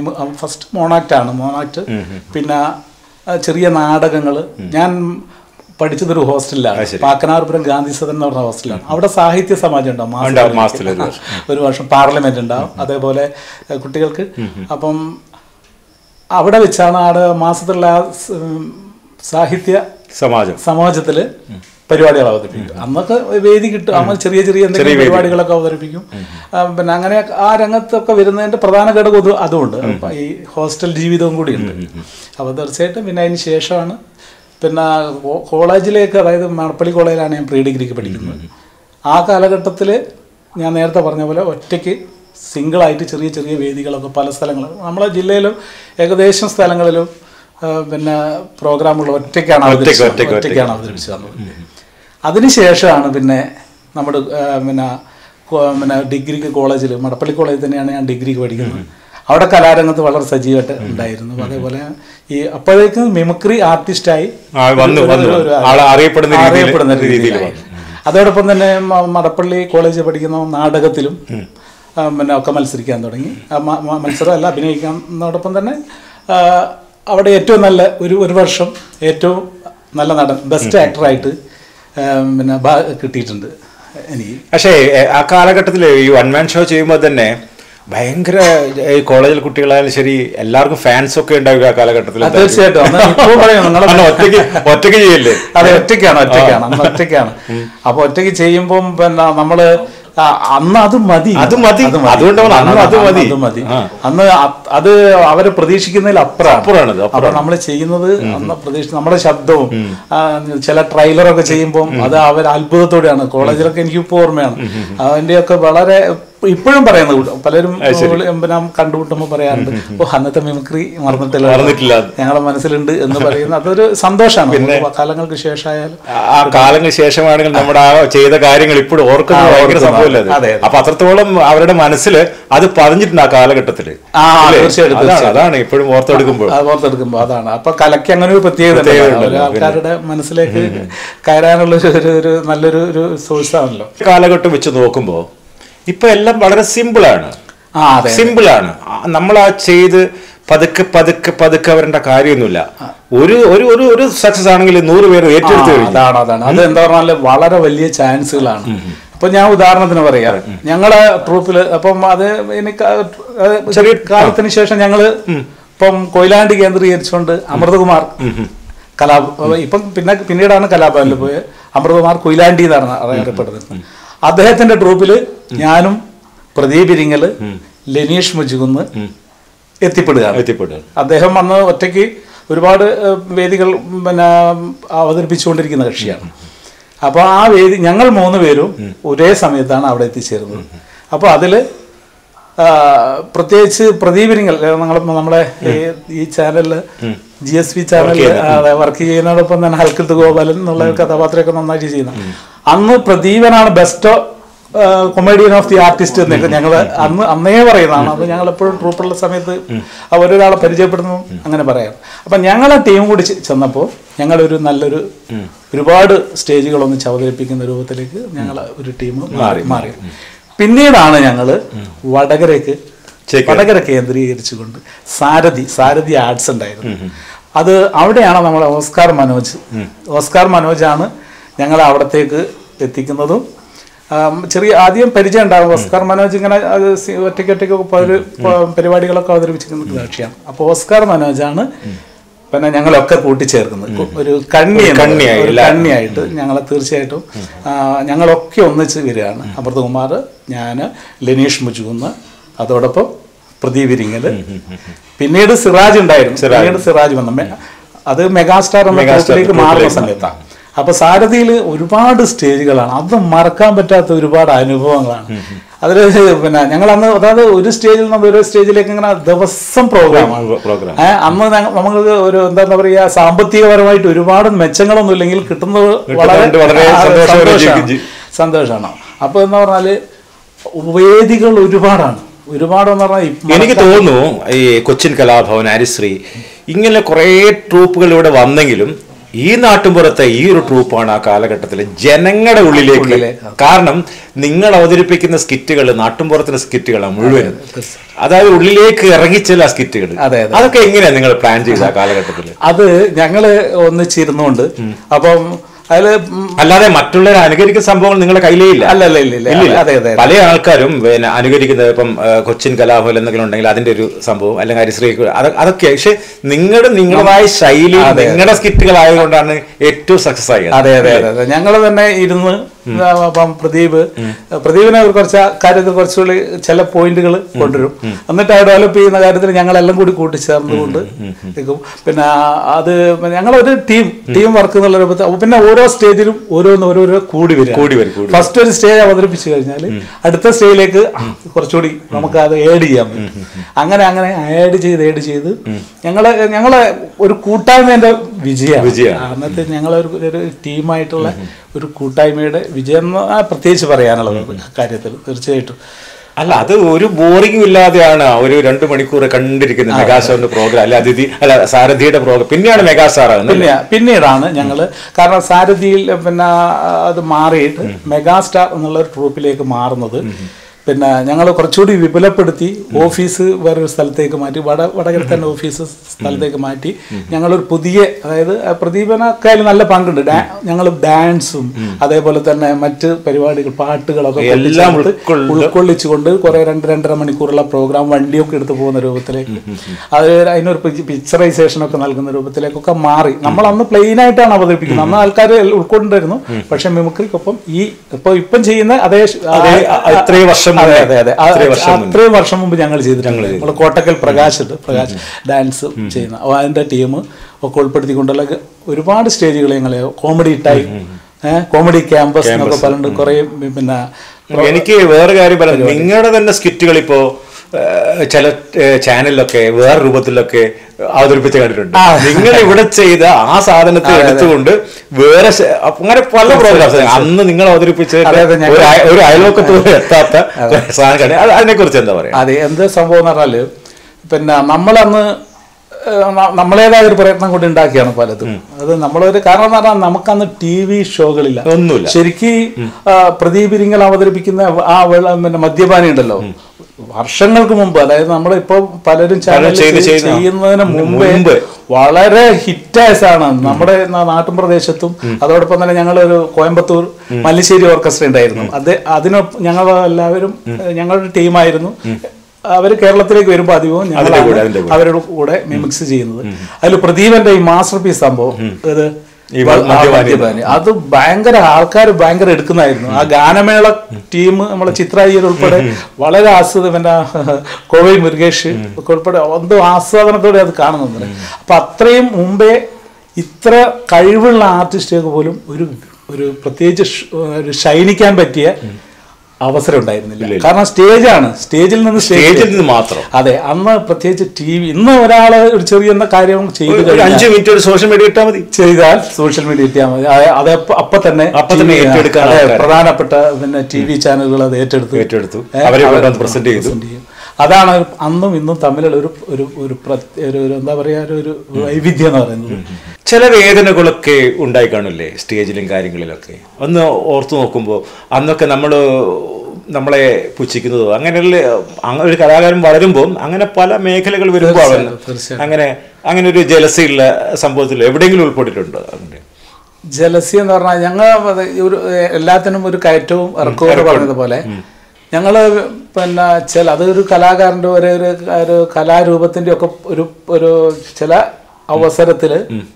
ഫസ്റ്റ് മോണാക്റ്റ് ആണ് മോണാക്ട് പിന്നെ ആ, ചെറിയ നാടകങ്ങൾ ഞാൻ പഠിച്ചത് ഒരു ഹോസ്റ്റലിലാണ് ശരി. പാക്കനാർപുരം ഗാന്ധി സദൻ എന്ന് പറഞ്ഞ ഹോസ്റ്റലാണ് അവിടെ സാഹിത്യ സമാജം ഉണ്ടാവും മാസത്തിൽ ഉണ്ടാവും, ഒരിക്കൽ. മാസത്തിൽ ഒരു വർഷം. ഒരു വർഷം പാർലമെന്റ് ഉണ്ടാവും അതേപോലെ ഏഹ്, കുട്ടികൾക്ക് അപ്പം അവിടെ വെച്ചാണ് അവിടെ മാസത്തിലുള്ള ആ സ്- ഉം, സാഹിത്യ സമാജം സമാജത്തിൽ പരിപാടികൾ അവതരിപ്പിക്കും അന്നൊക്കെ വേദി കിട്ടും അന്ന് ചെറിയ ചെറിയ എന്തെങ്കിലും വേദി. പരിപാടികളൊക്കെ അവതരിപ്പിക്കും ആ, പിന്നെ അങ്ങനെ ആ രംഗത്തൊക്കെ വരുന്നതിന്റെ പ്രധാന ഘടകം ഇത് അതുമുണ്ട് അപ്പൊ ഈ ഹോസ്റ്റൽ ജീവിതവും കൂടിയുണ്ട് അപ്പോൾ തീർച്ചയായിട്ടും പിന്നെ അതിന് ശേഷമാണ് പിന്നെ കോ- കോളേജിലേക്ക് അതായത് മണപ്പള്ളി കോളേജിലാണ് ഞാൻ പ്രീ ഡിഗ്രിക്ക് പഠിക്കുന്നത് ആ കാലഘട്ടത്തിൽ ഞാൻ നേരത്തെ പറഞ്ഞ പോലെ ഒറ്റയ്ക്ക് സിംഗിളായിട്ട് ചെറിയ ചെറിയ വേദികളൊക്കെ പല സ്ഥലങ്ങളും നമ്മളെ ജില്ലയിലും ഏകദേശം സ്ഥലങ്ങളിലും ആ, പിന്നെ പ്രോഗ്രാമുകൾ ഒറ്റയ്ക്കാണ് ഒറ്റയ്ക്ക്, അവതരിപ്പിച്ചത്. ഒറ്റയ്ക്ക്, ഒറ്റയ്ക്കാണ് അവതരിപ്പിച്ചു തന്നത് അതിനുശേഷമാണ് പിന്നെ നമ്മുടെ ആ, പിന്നെ കോ- പിന്നെ ഡിഗ്രിക്ക് കോളേജിൽ മടപ്പള്ളി കോളേജിൽ തന്നെയാണ് ഞാൻ ഡിഗ്രിക്ക് പഠിക്കുന്നത് അവിടെ കലാരംഗത്ത് വളരെ സജീവമായിട്ട് ഉണ്ടായിരുന്നു അതേപോലെ ഈ അപ്പോഴേക്കും മിമിക്രി ആർട്ടിസ്റ്റായി ആ, വന്നു, ഒരു- വന്നു. ഒരു- ഒരു- ആള് അറിയപ്പെടുന്ന രീതിയിൽ- അറിയപ്പെടുന്ന രീതിയിൽ രീതിയിലായി. അതോടൊപ്പം തന്നെ മ- മടപ്പള്ളി കോളേജിൽ പഠിക്കുന്ന നാടകത്തിലും ആ, പിന്നെ ഒക്കെ മത്സരിക്കാൻ തുടങ്ങി ആ, മ- മ- മത്സരമല്ല അഭിനയിക്കുന്നതോടൊപ്പം തന്നെ ആ, അവിടെ ഏറ്റവും നല്ല ഒരു ഒരു വർഷം ഏറ്റവും നല്ല നടൻ ബെസ്റ്റ് ആക്ടറായിട്ട് ആ, പിന്നെ ഭാ- കിട്ടിയിട്ടുണ്ട് എനിക്ക് പക്ഷേ എ, ആ കാലഘട്ടത്തിൽ ഈ വൺ മാൻ ഷോ ചെയ്യുമ്പോൾ തന്നെ ഭയങ്കര ഈ കോളേജിൽ കുട്ടികളായാലും ശരി എല്ലാവർക്കും ഫാൻസ് ഒക്കെ ഉണ്ടാവുക ആ കാലഘട്ടത്തിൽ ആ, തീർച്ചയായിട്ടും അന്ന് ഇപ്പോഴും പറയും നിങ്ങളെ അന്ന് ഒറ്റയ്ക്ക് ഒറ്റയ്ക്ക് ചെയ്യല്ലേ അതെ ഒറ്റയ്ക്കാണ് ഒറ്റയ്ക്കാണ് അന്ന് ഒറ്റയ്ക്കാണ് അപ്പൊ ഒറ്റയ്ക്ക് ചെയ്യുമ്പം പിന്നെ നമ്മള് ആ, അന്ന് അത് മതി അത് മതി. അതുകൊണ്ടാണ് അന്ന് അത് മതി. അത് മതി ആ. അന്ന് അ- അത് അവര് പ്രതീക്ഷിക്കുന്നതിൽ അപ്പുറമാണ് അപ്പുറമാണത്, അപ്പൊ നമ്മൾ ചെയ്യുന്നത് അന്ന് പ്രതീക്ഷ നമ്മുടെ ശബ്ദവും ആ, ചില ട്രailer ഒക്കെ ചെയ്യുമ്പോൾ അത് അവർ അത്ഭുതത്തോടെയാണ് കോളേജിലൊക്കെ എനിക്ക് ഇപ്പോൾ ഓർമ്മയാണ് അതിന്റെയൊക്കെ വളരെ ഇപ്പോഴും പറയുന്നത് കൂട്ട- പലരും വിളി- പിന്നെ കണ്ടുമുട്ടുമ്പോൾ പറയാറുണ്ട് ഓ അന്നത്തെ മിമിക്രി മറന്നിട്ടില്ല മറന്നിട്ടില്ല. ഞങ്ങളെ മനസ്സിലുണ്ട് എന്ന് പറയുന്ന അതൊരു സന്തോഷമാണ് നമുക്ക് കാലങ്ങൾക്ക് ശേഷമായാലും ആ- ആ കാലങ്ങൾക്ക് ശേഷമാണെങ്കിൽ നമ്മുടെ ആ ചെയ്ത കാര്യങ്ങൾ ഇപ്പോഴും ഓർക്കുന്നത് ആ, ഭയങ്കര ഓർക്കുന്നത്. സംഭവമല്ലേ അത്? അതെ, അതെ. അപ്പൊ അത്രത്തോളം അവരുടെ മനസ്സിൽ അത് പതിഞ്ഞിട്ടുണ്ട് ആ കാലഘട്ടത്തില് ആ, അല്ലേ? തീർച്ചയായിട്ടും, അതാണ് തീർച്ചയായിട്ടും. അതാണ് ഇപ്പോഴും ഓർത്തെടുക്കുമ്പോൾ അത് ഓർത്തെടുക്കുമ്പോൾ അതാണ് അപ്പൊ കലയ്ക്ക് അങ്ങനെ ഒരു പ്രത്യേകത ഉണ്ട്. പ്രത്യേകത ഒരു ഉണ്ടല്ലോ, ആൾക്കാരുടെ മനസ്സിലേക്ക് കയറാനുള്ള ഒരു- ഒരു ഒരു നല്ലൊരു ഒരു സോഴ്സ് ആണല്ലോ കാലഘട്ടം വെച്ച് നോക്കുമ്പോൾ ഇപ്പൊ എല്ലാം വളരെ സിമ്പിളാണ് ആ അതെ സിമ്പിളാണ് നമ്മൾ ആ ചെയ്ത് പതുക്കെ പതുക്കെ പതുക്കെ വരേണ്ട കാര്യമൊന്നുമില്ല ഒരു ഒരു ഒരു ഒരു സക്സസ് ആണെങ്കിൽ നൂറ് പേര് ആ, ഏറ്റെടുത്ത് കഴിഞ്ഞു അതാണ് അതാണ് അത് എന്താ പറഞ്ഞാല് വളരെ വലിയ ചാൻസുകളാണ് ഇപ്പൊ ഞാൻ ഉദാഹരണത്തിന് പറയാം ഞങ്ങളെ ട്രൂപ്പില് അപ്പം അത് എനിക്ക് ചെറിയ കാലത്തിന് ശേഷം ഞങ്ങള് ഇപ്പം കൊയിലാണ്ടി കേന്ദ്രീകരിച്ചുകൊണ്ട് അമൃതകുമാർ കലാ ഇപ്പം പിന്നെ പിന്നീടാണ് കലാഭവനിൽ പോയത് അമൃതകുമാർ കൊയിലാണ്ടി എന്നാണ് അറിയപ്പെടുന്നത് അദ്ദേഹത്തിന്റെ ട്രൂപ്പില് ഞാനും പ്രദീപ് ഇരിങ്ങല് ലെനീഷ് മുജുകുന്ന് എത്തിപ്പെടുകയാണ് എത്തിപ്പെടുക അദ്ദേഹം അന്ന് ഒറ്റയ്ക്ക് ഒരുപാട് ഏഹ്, വേദികൾ പിന്നെ അവതരിപ്പിച്ചുകൊണ്ടിരിക്കുന്ന കക്ഷിയാണ് അപ്പോൾ ആ വേദി ഞങ്ങൾ മൂന്ന് പേരും ഒരേ സമയത്താണ് അവിടെ എത്തിച്ചേരുന്നത് അപ്പോൾ അതിൽ പ്രത്യേകിച്ച് പ്രദീപിനിങ്ങൾ നമ്മൾ നമ്മളെ ഈ- ഈ ചാനലിൽ ജി എസ് പി ചാനലിൽ വർക്ക് ചെയ്യുന്നതോടൊപ്പം തന്നെ ഹൽക്കത്ത് ഗോപാലൻ എന്നുള്ള ഒരു കഥാപാത്രമൊക്കെ നന്നായിട്ട് ചെയ്യുന്ന അന്ന് പ്രദീപനാണ് best comedian of the artist എന്നൊക്കെ ഞങ്ങൾ അന്ന് അന്നേ പറയുന്നതാണ് അത് ഞങ്ങൾ എപ്പോഴും ട്രൂപ്പുള്ള സമയത്ത് അവരൊരാളെ പരിചയപ്പെടുന്നു അങ്ങനെ പറയാം അപ്പം ഞങ്ങളെ ടീം കൂടി ചെ- ചെന്നപ്പോൾ ഞങ്ങളൊരു നല്ലൊരു ഒരുപാട് സ്റ്റേജുകൾ ഒന്നിച്ച് അവതരിപ്പിക്കുന്ന രൂപത്തിലേക്ക് ഞങ്ങൾ ഒരു ടീം മാറി മാറി പിന്നീടാണ് ഞങ്ങൾ വടകരയ്ക്ക് ചേക്കേറി. വടകര കേന്ദ്രീകരിച്ചുകൊണ്ട് സാരഥി സാരഥി ആർട്സ് ഉണ്ടായിരുന്നു അത് അവിടെയാണ് നമ്മളെ ഓസ്കാർ മനോജ് ഓസ്കാർ മനോജാണ് ഞങ്ങളെ അവിടത്തേക്ക് എത്തിക്കുന്നതും ആം, ചെറിയ ആദ്യം പരിചയം ഉണ്ടാകും ഓസ്കാർ മനോജ് ഇങ്ങനെ അത് സി- ഒറ്റയ്ക്ക് ഒറ്റയ്ക്ക് ഒരു പ- പരിപാടികളൊക്കെ അവതരിപ്പിച്ചിരിക്കുന്ന കക്ഷിയാണ് അപ്പോൾ ഓസ്കാർ മനോജാണ് പിന്നെ ഞങ്ങളൊക്കെ കൂട്ടിച്ചേർക്കുന്നത് ഒരു കണ്ണി എന്ന് കണ്ണിയായി, പറയും. ഒരു ഇല്ല. കണ്ണിയായിട്ട് ഞങ്ങളെ തീർച്ചയായിട്ടും ആ, ഞങ്ങളൊക്കെ ഒന്നിച്ച് വരികയാണ് അമൃതകുമാർ ഞാൻ ലെനീഷ് മുജുകുന്ന് അതോടൊപ്പം പ്രദീപ് ഇരിങ്ങല് പിന്നീട് സിറാജ് ഉണ്ടായിരുന്നു പിന്നീട് സിറാജ് വന്നു മെ- അത് മെഗാസ്റ്റാർ എന്ന മെഗാസ്റ്റാർ ഗ്രൂപ്പിലേക്ക് മാറുന്ന ഗ്രൂപ്പിലേക്ക് സമയത്താണ് അപ്പൊ സാരഥിയിൽ ഒരുപാട് സ്റ്റേജുകളാണ് അത് മറക്കാൻ പറ്റാത്ത ഒരുപാട് അനുഭവങ്ങളാണ് അതിൽ പിന്നെ ഞങ്ങൾ അന്ന് അതായത് ഒരു സ്റ്റേജിൽ നിന്ന് ഒരു സ്റ്റേജിലേക്ക് ഇങ്ങനെ ദിവസം പ്രോഗ്രാമാണ് പ്രോഗ്രാം ഏഹ് അന്ന് ഞങ്ങ- നമുക്ക് ഒരു എന്താ പറയാ സാമ്പത്തികപരമായിട്ട് ഒരുപാട് മെച്ചങ്ങളൊന്നും ഇല്ലെങ്കിൽ കിട്ടുന്നത് വളരെ കിട്ടുന്നുണ്ട്, വളരെ ആ, സന്തോഷകരമായ സന്തോഷമാണ്. ജി- സന്തോഷമാണ് അപ്പൊ എന്ന് പറഞ്ഞാല് വേദികൾ ഒരുപാടാണ് ഒരുപാട് എന്ന് പറഞ്ഞാൽ ഇപ്പ- എനിക്ക് തോന്നുന്നു ഈ കൊച്ചിൻ കലാഭവൻ ഹരിശ്രീ ഇങ്ങനെ കുറേ ട്രൂപ്പുകൾ ഇവിടെ വന്നെങ്കിലും ഈ നാട്ടുമ്പുറത്തെ ഈ ഒരു ട്രൂപ്പാണ് ആ കാലഘട്ടത്തിൽ ജനങ്ങളുടെ ഉള്ളിലേക്ക് ഉള്ളിലേക്ക്. കാരണം നിങ്ങൾ അവതരിപ്പിക്കുന്ന സ്കിറ്റുകൾ നാട്ടുമ്പുറത്തിന്റെ സ്കിറ്റുകളാണ് മുഴുവനും അതായത് ഉള്ളിലേക്ക് ഇറങ്ങിച്ചല്ല സ്കിറ്റുകൾ അതെ, അതെ. അതൊക്കെ എങ്ങനെയാ നിങ്ങൾ പ്ലാൻ ചെയ്ത ആ കാലഘട്ടത്തിൽ അത് ഞങ്ങള് ഒന്നിച്ചിരുന്നുകൊണ്ട് അപ്പം അതിൽ അല്ലാതെ മറ്റുള്ളവരെ അനുകരിക്കുന്ന സംഭവങ്ങൾ നിങ്ങളുടെ കയ്യിലേ ഇല്ല അല്ല, അല്ല, ഇല്ല, ഇല്ല. ഇല്ലില്ല. അതെ, അതെ, അതെ. പല ആൾക്കാരും പിന്നെ അനുകരിക്കുന്നത് ഇപ്പം ആ, കൊച്ചിൻ കലാഭവൻ എന്തെങ്കിലും ഉണ്ടെങ്കിൽ അതിന്റെ ഒരു സംഭവം അല്ലെങ്കിൽ ഹരിശ്രീ അത് അതൊക്കെ പക്ഷെ നിങ്ങളുടെ നിങ്ങളുടേതായ ശൈലി നിങ്ങളുടെ സ്കിറ്റുകളായതുകൊണ്ടാണ് ഏറ്റവും സക്സസ് ആയത് അതെ അതെ അതെ അതെ ഞങ്ങൾ തന്നെ ഇരുന്ന് അപ്പം പ്രദീപ് പ്രദീപിനെ ഒരു കുറച്ച് കാര്യത്തിൽ കുറച്ചുകൂടി ചില പോയിന്റുകൾ കൊണ്ടുവരും എന്നിട്ട് ആ ഡെവലപ്പ് ചെയ്യുന്ന കാര്യത്തിൽ ഞങ്ങളെല്ലാം കൂടി കൂട്ടിച്ചേർന്നുകൊണ്ട് നിൽക്കും പിന്നെ അത് ഞങ്ങളൊരു ടീം ടീം വർക്ക് എന്നുള്ള രൂപത്തിൽ അപ്പൊ പിന്നെ ഓരോ സ്റ്റേജിലും ഓരോന്ന് ഓരോരോ കൂടി വരും കൂടി വരും, കൂടി ഫസ്റ്റ് ഒരു സ്റ്റേജ് അവതരിപ്പിച്ചു കഴിഞ്ഞാൽ അടുത്ത സ്റ്റേജിലേക്ക് കുറച്ചുകൂടി നമുക്ക് അത് ഏഡ് ചെയ്യാൻ പറ്റും അങ്ങനെ അങ്ങനെ ആഡ് ചെയ്ത് ഏഡ് ചെയ്ത് ഞങ്ങള് ഞങ്ങളെ ഒരു കൂട്ടായ്മേന്റെ വിജയമാണ് വിജയമാണ്. അന്നത്തെ ഞങ്ങളൊരു ഒരു ടീമായിട്ടുള്ള ഒരു കൂട്ടായ്മയുടെ വിജയം എന്ന് ആ പ്രത്യേകിച്ച് പറയാനുള്ളത് കാര്യത്തിൽ തീർച്ചയായിട്ടും അല്ല അത് ഒരു ബോറിംഗും ഇല്ലാതെയാണ് ഒരു രണ്ട് മണിക്കൂർ കണ്ടിരിക്കുന്നത് മെഗാസാറിന്റെ പ്രോഗ്രാം അല്ല അതിഥി അല്ല സാരഥിയുടെ പ്രോഗ്രാം പിന്നെയാണ് മെഗാസാർ ആകുന്നത് പിന്നെ പിന്നീടാണ് ഞങ്ങൾ കാരണം സാരഥിയിൽ പിന്നെ അത് മാറിയിട്ട് മെഗാസ്റ്റാർ എന്നുള്ള ഒരു ട്രൂപ്പിലേക്ക് മാറുന്നത് പിന്നെ ഞങ്ങൾ കുറച്ചുകൂടി വിപുലപ്പെടുത്തി ഓഫീസ് വേറൊരു സ്ഥലത്തേക്ക് മാറ്റി വട വടകര തന്നെ ഓഫീസ് സ്ഥലത്തേക്ക് മാറ്റി ഞങ്ങളൊരു പുതിയ അതായത് ആ പ്രദീപനൊക്കെ അതിൽ നല്ല പങ്കുണ്ട് ഞങ്ങൾ ഡാൻസും അതേപോലെ തന്നെ മറ്റ് പരിപാടികൾ പാട്ടുകളൊക്കെ എല്ലാം കൊണ്ടുചേർത്ത് ഉൾക്കൊണ്ട് ഉൾക്കൊള്ളിച്ചുകൊണ്ട് കുറെ രണ്ട് രണ്ടര മണിക്കൂറുള്ള പ്രോഗ്രാം വണ്ടിയൊക്കെ എടുത്തു പോകുന്ന രൂപത്തിലേക്ക് അത് അതിനൊരു പിക്ചറൈസേഷൻ ഒക്കെ നൽകുന്ന രൂപത്തിലേക്കൊക്കെ മാറി നമ്മൾ അന്ന് പ്ലെയിൻ ആയിട്ടാണ് അവതരിപ്പിക്കുന്നത് അന്ന് ആൾക്കാർ ഉൾക്കൊണ്ടിരുന്നു പക്ഷെ മിമിക്രിക്കൊപ്പം ഈ ഇപ്പൊ ഇപ്പം ചെയ്യുന്ന അതേ ഷ്- അതേ, ആ- ആ- ഇത്രയും വർഷം അതെ മുന്നേ. അതെ അതെ ആ- ഇത്രയും വർഷം മുന്നേ. അത്രയും വർഷം മുമ്പ് ഞങ്ങൾ ചെയ്തിട്ടുണ്ട് നമ്മൾ കോട്ടക്കൽ പ്രകാശ് ഉണ്ട് പ്രകാശ് ഡാൻസ് ചെയ്യുന്ന അപ്പോൾ അതിന്റെ ടീം ഒക്കെ ഉൾപ്പെടുത്തിക്കൊണ്ടുള്ള ഒരുപാട് സ്റ്റേജുകൾ ഞങ്ങൾ കോമഡി ടൈം കോമഡി ക്യാമ്പസ് എന്നൊക്കെ പറഞ്ഞിട്ട് കുറെ പിന്നെ എനിക്ക് വേറെ കാര്യം പറയാം നിങ്ങളുടെ തന്നെ സ്കിറ്റുകൾ ഇപ്പോ ഏഹ്, ചില ഏഹ്, ചാനലിലൊക്കെ വേറെ രൂപത്തിലൊക്കെ അവതരിപ്പിച്ച് കണ്ടിട്ടുണ്ട് നിങ്ങൾ ഇവിടെ ചെയ്ത ആ സാധനത്തെ എടുത്തുകൊണ്ട് വേറെ ശ- അങ്ങനെ പല പ്രോഗ്രാംസ് അന്ന് നിങ്ങൾ അവതരിപ്പിച്ച അതെ, അതെ, ഞങ്ങൾ- ഒരു അയ- ഒരു അയൽവക്കത്ത് പോലും എത്താത്ത സാധനം കണ്ടു അതിനെ കുറിച്ച് എന്താ പറയാ അതെ എന്ത് സംഭവം എന്ന് പറഞ്ഞാല് പിന്നെ നമ്മളന്ന് ഏഹ്, ന- നമ്മളേതായ ഒരു പ്രയത്നം കൊണ്ട് ഉണ്ടാക്കിയാണ് പലതും അത് നമ്മളൊരു കാരണം എന്ന് പറഞ്ഞാൽ നമുക്കന്ന് ടി വി ഷോകളില്ല ഒന്നുമില്ല. ശരിക്കും പ്രദീപ് ഇരിങ്ങൽ അവതരിപ്പിക്കുന്ന ആ വെള്ള പിന്നെ മദ്യപാനി ഉണ്ടല്ലോ വർഷങ്ങൾക്ക് മുമ്പ് അതായത് നമ്മളിപ്പോ പലരും ചാനൽ ചെയ്ത് ചെയ്ത് ചെയ്യുന്നതിന് മുമ്പേ മുമ്പ്. വളരെ ഹിറ്റായസാണ് നമ്മുടെ നാ- നാട്ടിൻ പ്രദേശത്തും അതോടൊപ്പം തന്നെ ഞങ്ങളൊരു കോയമ്പത്തൂർ മല്ലിശ്ശേരി ഓർക്കസ്ട്ര ഉണ്ടായിരുന്നു അത് അതിനൊപ്പം ഞങ്ങൾ എല്ലാവരും ഏഹ്, ഞങ്ങളുടെ ടീമായിരുന്നു അവർ കേരളത്തിലേക്ക് വരുമ്പോൾ അധികവും അതിന്റെ കൂടെ, ഞങ്ങളാണ് അതിന്റെ കൂടെ. അവരുടെ കൂടെ മിമിക്സ് ചെയ്യുന്നത് അതിൽ പ്രദീപന്റെ ഈ മാസ്റ്റർ പീസ് സംഭവം ഇത് ഈ ആ മദ്യപാനി. മദ്യപാനി. അത് ഭയങ്കര ആൾക്കാർ ഭയങ്കര എടുക്കുന്നതായിരുന്നു ആ ഗാനമേള ടീം നമ്മളെ ചിത്ര അയ്യർ ഉൾപ്പെടെ വളരെ ആസ്വദ പിന്നെ കോവൈ മുരുകേഷ് ഒക്കെ ഉൾപ്പെടെ എന്തോ ആസ്വാദനത്തോടെ അത് കാണുന്നുണ്ട് അപ്പൊ അത്രയും മുമ്പേ ഇത്ര കഴിവുള്ള ആർട്ടിസ്റ്റുകൾക്ക് പോലും ഒരു ഒരു പ്രത്യേകിച്ച് ഷ്- ഒരു ഷൈനിക്കാൻ പറ്റിയ അവസരം ഉണ്ടായിരുന്നില്ല കാരണം സ്റ്റേജാണ് സ്റ്റേജിൽ നിന്ന് സ്റ്റേജിൽ സ്റ്റേജിൽ നിന്ന് മാത്രം അതെ അന്ന് പ്രത്യേകിച്ച് ടി വി ഇന്ന് ഒരാള് ഒരു ചെറിയ എന്ന കാര്യം ചെയ്തു ഒരു കഴിഞ്ഞാൽ അഞ്ചു മിനിറ്റ് ഒരു സോഷ്യൽ മീഡിയ ഇട്ടാൽ മതി ചെയ്താൽ സോഷ്യൽ മീഡിയ എത്തിയാൽ മതി അത് അത് അപ്പ- അപ്പൊ തന്നെ അപ്പൊ തന്നെ TV ഏറ്റെടുക്കാൻ അതെ, ആൾക്കാര്. പ്രധാനപ്പെട്ട പിന്നെ ടി വി ചാനലുകൾ അത് ഏറ്റെടുത്തു ഏറ്റെടുത്തു. ഏ, അവരെ അവർ കൊണ്ടുവന്ന് present ചെയ്തു. present ചെയ്യും. അതാണ് അന്നും ഇന്നും തമ്മിലുള്ള ഒരു ഒരു ഒരു പ്രത്യ- ഒരു ഒരു എന്താ പറയാ ഒരു- ഒരു വൈവിധ്യം എന്ന് പറയുന്നത് ചില വേദനകളൊക്കെ ഉണ്ടായി കാണില്ലേ സ്റ്റേജിലും കാര്യങ്ങളിലൊക്കെ ഒന്ന് ഓർത്തു നോക്കുമ്പോൾ അന്നൊക്കെ നമ്മൾ നമ്മളെ പുച്ഛിക്കുന്നതോ അങ്ങനെയുള്ള അങ്ങനെ ഒരു കലാകാരൻ വളരുമ്പോൾ അങ്ങനെ പല മേഖലകൾ വരുമ്പോൾ തീർച്ചയായും, തീർച്ചയായും. അങ്ങനെ അങ്ങനെ ഒരു ജലസയുള്ള സംഭവത്തിൽ എവിടെയെങ്കിലും ഉൾപ്പെട്ടിട്ടുണ്ടോ അങ്ങനെ ജലസി എന്ന് പറഞ്ഞാൽ ഞങ്ങൾ അത് ഒരു എല്ലാത്തിനും ഒരു കയറ്റവും ഇറക്കവും എന്ന് പറഞ്ഞതുപോലെ ഞങ്ങള് പിന്നെ ചില അതൊരു കലാകാരന്റെ ഒരു ഒരു ഒരു കലാരൂപത്തിന്റെ ഒക്കെ ഒരു ഒരു ചില അവസരത്തില്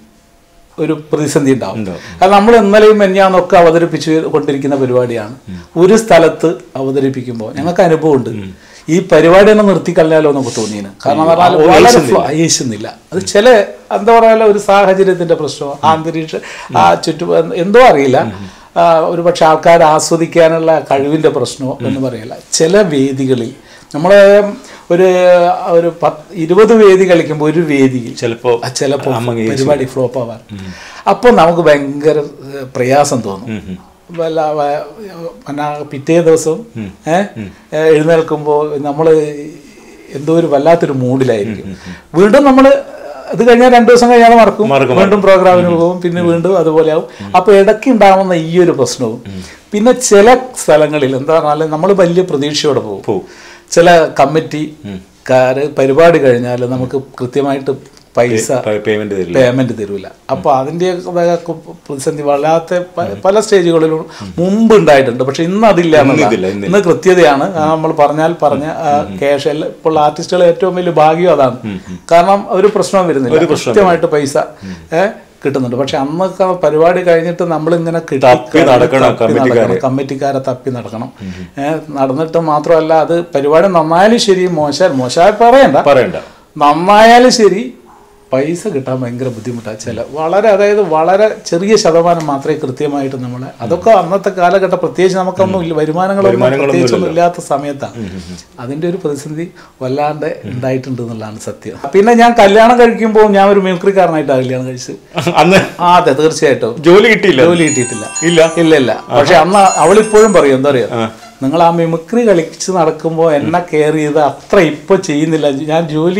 ഒരു പ്രതിസന്ധി ഉണ്ടാവും അത് നമ്മൾ ഇന്നലെയും മെഞ്ഞാന്നൊക്കെ അവതരിപ്പിച്ചു കൊണ്ടിരിക്കുന്ന പരിപാടിയാണ് ഒരു സ്ഥലത്ത് അവതരിപ്പിക്കുമ്പോൾ ഞങ്ങൾക്ക് അനുഭവമുണ്ട് ഈ പരിപാടി തന്നെ നിർത്തിക്കളഞ്ഞാലോ നമുക്ക് തോന്നിയാണ് കാരണം എന്ന് പറഞ്ഞാൽ ഓ, വളരെ യേശുന്നില്ല. ഫ്ലോ- യേശുന്നില്ല അത് ചില എന്താ പറയാ ഒരു സാഹചര്യത്തിന്റെ പ്രശ്നമോ അന്തരീക്ഷ ആ ചുറ്റു എന്തോ അറിയില്ല ആ, ഒരു പക്ഷെ ആൾക്കാർ ആസ്വദിക്കാനുള്ള കഴിവിന്റെ പ്രശ്നമോ എന്ന് പറയില്ല ചില വേദികളിൽ നമ്മള് ഒരു ഒരു പത്ത് ഇരുപത് വേദി കളിക്കുമ്പോൾ ഒരു വേദിയിൽ ചിലപ്പോ ആ ചിലപ്പോൾ അമ്മ പരിപാടി ഫ്ലോപ്പ് ആവാൻ അപ്പോൾ നമുക്ക് ഭയങ്കര ഏഹ്, പ്രയാസം തോന്നും വല്ല വ- പിന്നെ പിറ്റേ ദിവസം ഏഹ് എഴുന്നേൽക്കുമ്പോൾ നമ്മൾ എന്തോ ഒരു വല്ലാത്തൊരു മൂഡിലായിരിക്കും വീണ്ടും നമ്മൾ ഇത് കഴിഞ്ഞാൽ രണ്ടു ദിവസം കഴിഞ്ഞാൽ മറക്കും മറക്കും, വീണ്ടും പ്രോഗ്രാമിന് പോകും പിന്നെ വീണ്ടും അതുപോലെ ആവും അപ്പോൾ ഇടയ്ക്ക് ഉണ്ടാവുന്ന ഈ ഒരു പ്രശ്നവും പിന്നെ ചില സ്ഥലങ്ങളിൽ എന്താ പറഞ്ഞാൽ നമ്മൾ വലിയ പ്രതീക്ഷയോടെ പോകും പോവും. ചില കമ്മിറ്റി കാര് പരിപാടി കഴിഞ്ഞാൽ നമുക്ക് കൃത്യമായിട്ട് പൈസ പേയ്മെന്റ് തരില്ല പേയ്മെന്റ് തരൂല അപ്പോൾ അതിൻ്റെ പ്രതിസന്ധി വല്ലാത്ത പ- പല സ്റ്റേജുകളിലും മുമ്പ് ഉണ്ടായിട്ടുണ്ട് പക്ഷെ ഇന്ന് അതില്ല എന്നുള്ളതാണ്. ഇന്നിതില്ല, ഇന്നില്ല. ഇന്ന് കൃത്യതയാണ് ആ, നമ്മൾ പറഞ്ഞാൽ പറഞ്ഞ ക്യാഷ് എല്ലാം ഇപ്പോൾ ആർട്ടിസ്റ്റുകൾ ഏറ്റവും വലിയ ഭാഗ്യം അതാണ് കാരണം ഒരു പ്രശ്നവും വരുന്നില്ല കൃത്യമായിട്ട് പൈസ ഏ, കിട്ടുന്നുണ്ട് പക്ഷെ അന്നൊക്കെ പരിപാടി കഴിഞ്ഞിട്ട് നമ്മളിങ്ങനെ കിട്ടി തപ്പി നടക്കണം തപ്പി കമ്മിറ്റിക്കാരെ. നടക്കണം. കമ്മിറ്റിക്കാരെ തപ്പി നടക്കണം ഏ, നടന്നിട്ട് മാത്രമല്ല അത് പരിപാടി നന്നായാലും ശരി മോശം മോശമായി പറയണ്ട പറയണ്ട നന്നായാലും ശരി പൈസ കിട്ടാൻ ഭയങ്കര ബുദ്ധിമുട്ടാണ് ചില വളരെ അതായത് വളരെ ചെറിയ ശതമാനം മാത്രമേ കൃത്യമായിട്ട് നമ്മളെ അതൊക്കെ അന്നത്തെ കാലഘട്ടം പ്രത്യേകിച്ച് നമുക്കൊന്നും ഇല്ല വരുമാനങ്ങളൊന്നും വരുമാനങ്ങളൊന്നും പ്രത്യേകിച്ചൊന്നും ഇല്ലാത്ത സമയത്താണ് അതിന്റെ ഒരു പ്രതിസന്ധി വല്ലാണ്ട് ഉണ്ടായിട്ടുണ്ട് എന്നുള്ളതാണ് സത്യം പിന്നെ ഞാൻ കല്യാണം കഴിക്കുമ്പോൾ ഞാൻ ഒരു മിമിക്രിക്കാരനായിട്ടാണ് കല്യാണം കഴിച്ചത് അന്ന് ആ അതെ തീർച്ചയായിട്ടും ജോലി കിട്ടിയില്ല ജോലി കിട്ടിയിട്ടില്ല ഇല്ല ഇല്ല ഇല്ല പക്ഷെ അന്ന് അവളിപ്പോഴും പറയും എന്താ പറയാ നിങ്ങൾ ആ മിമിക്രി കളിച്ച് നടക്കുമ്പോൾ എന്നെ കെയർ ചെയ്ത് അത്ര ഇപ്പൊ ചെയ്യുന്നില്ല ഞാൻ ജോലി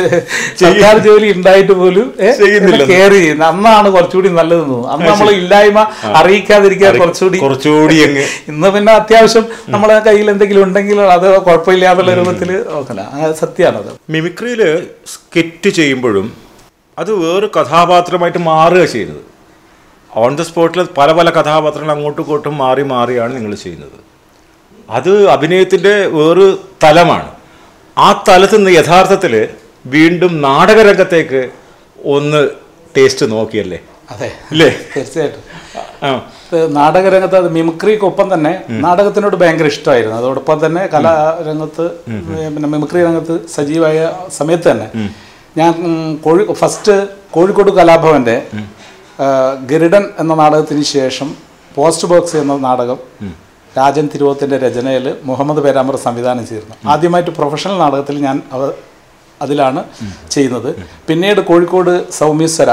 സർക്കാർ ജോലി ഉണ്ടായിട്ട് പോലും കെയർ ചെയ്യുന്നത് അന്നാണ് കുറച്ചുകൂടി നല്ലതെന്ന് തോന്നുന്നു അന്ന് നമ്മൾ ഇല്ലായ്മ അറിയിക്കാതിരിക്കാൻ കുറച്ചുകൂടി കുറച്ചുകൂടി അങ്ങ് ഇന്ന് പിന്നെ അത്യാവശ്യം നമ്മളെ കയ്യിൽ എന്തെങ്കിലും ഉണ്ടെങ്കിൽ അത് കുഴപ്പമില്ലാതുള്ള രൂപത്തിൽ നോക്കല അത് സത്യമാണത് മിമിക്രിയിൽ സ്കെറ്റ് ചെയ്യുമ്പോഴും അത് വേറെ കഥാപാത്രമായിട്ട് മാറുക ചെയ്യുന്നത് ഓൺ ദ സ്പോട്ടിൽ പല പല കഥാപാത്രങ്ങൾ അങ്ങോട്ടും ഇങ്ങോട്ടും മാറി മാറിയാണ് നിങ്ങൾ ചെയ്യുന്നത് അത് അഭിനയത്തിൻ്റെ വേറൊരു തലമാണ് ആ തലത്തിൽ നിന്ന് യഥാർത്ഥത്തിൽ വീണ്ടും നാടകരംഗത്തേക്ക് ഒന്ന് ടേസ്റ്റ് നോക്കിയല്ലേ അതെ ഇല്ലേ തീർച്ചയായിട്ടും ആ ഇത് നാടകരംഗത്ത് അത് മിമിക്രിക്കൊപ്പം തന്നെ നാടകത്തിനോട് ഭയങ്കര ഇഷ്ടമായിരുന്നു അതോടൊപ്പം തന്നെ കലാരംഗത്ത് പിന്നെ മിമിക്രി രംഗത്ത് സജീവമായ സമയത്ത് തന്നെ ഞാൻ ഉം, കോഴി ഫസ്റ്റ് കോഴിക്കോട് കലാഭവന്റെ ആ, ഗരുഡൻ എന്ന നാടകത്തിന് ശേഷം പോസ്റ്റ് ബോക്സ് എന്ന നാടകം രാജൻ തിരുവോത്തിന്റെ രചനയിൽ മുഹമ്മദ് പേരാമർ സംവിധാനം ചെയ്തിരുന്നു ആദ്യമായിട്ട് പ്രൊഫഷണൽ നാടകത്തിൽ ഞാൻ അവ അതിലാണ് ചെയ്യുന്നത് പിന്നീട് കോഴിക്കോട് സൗമ്യസ്വര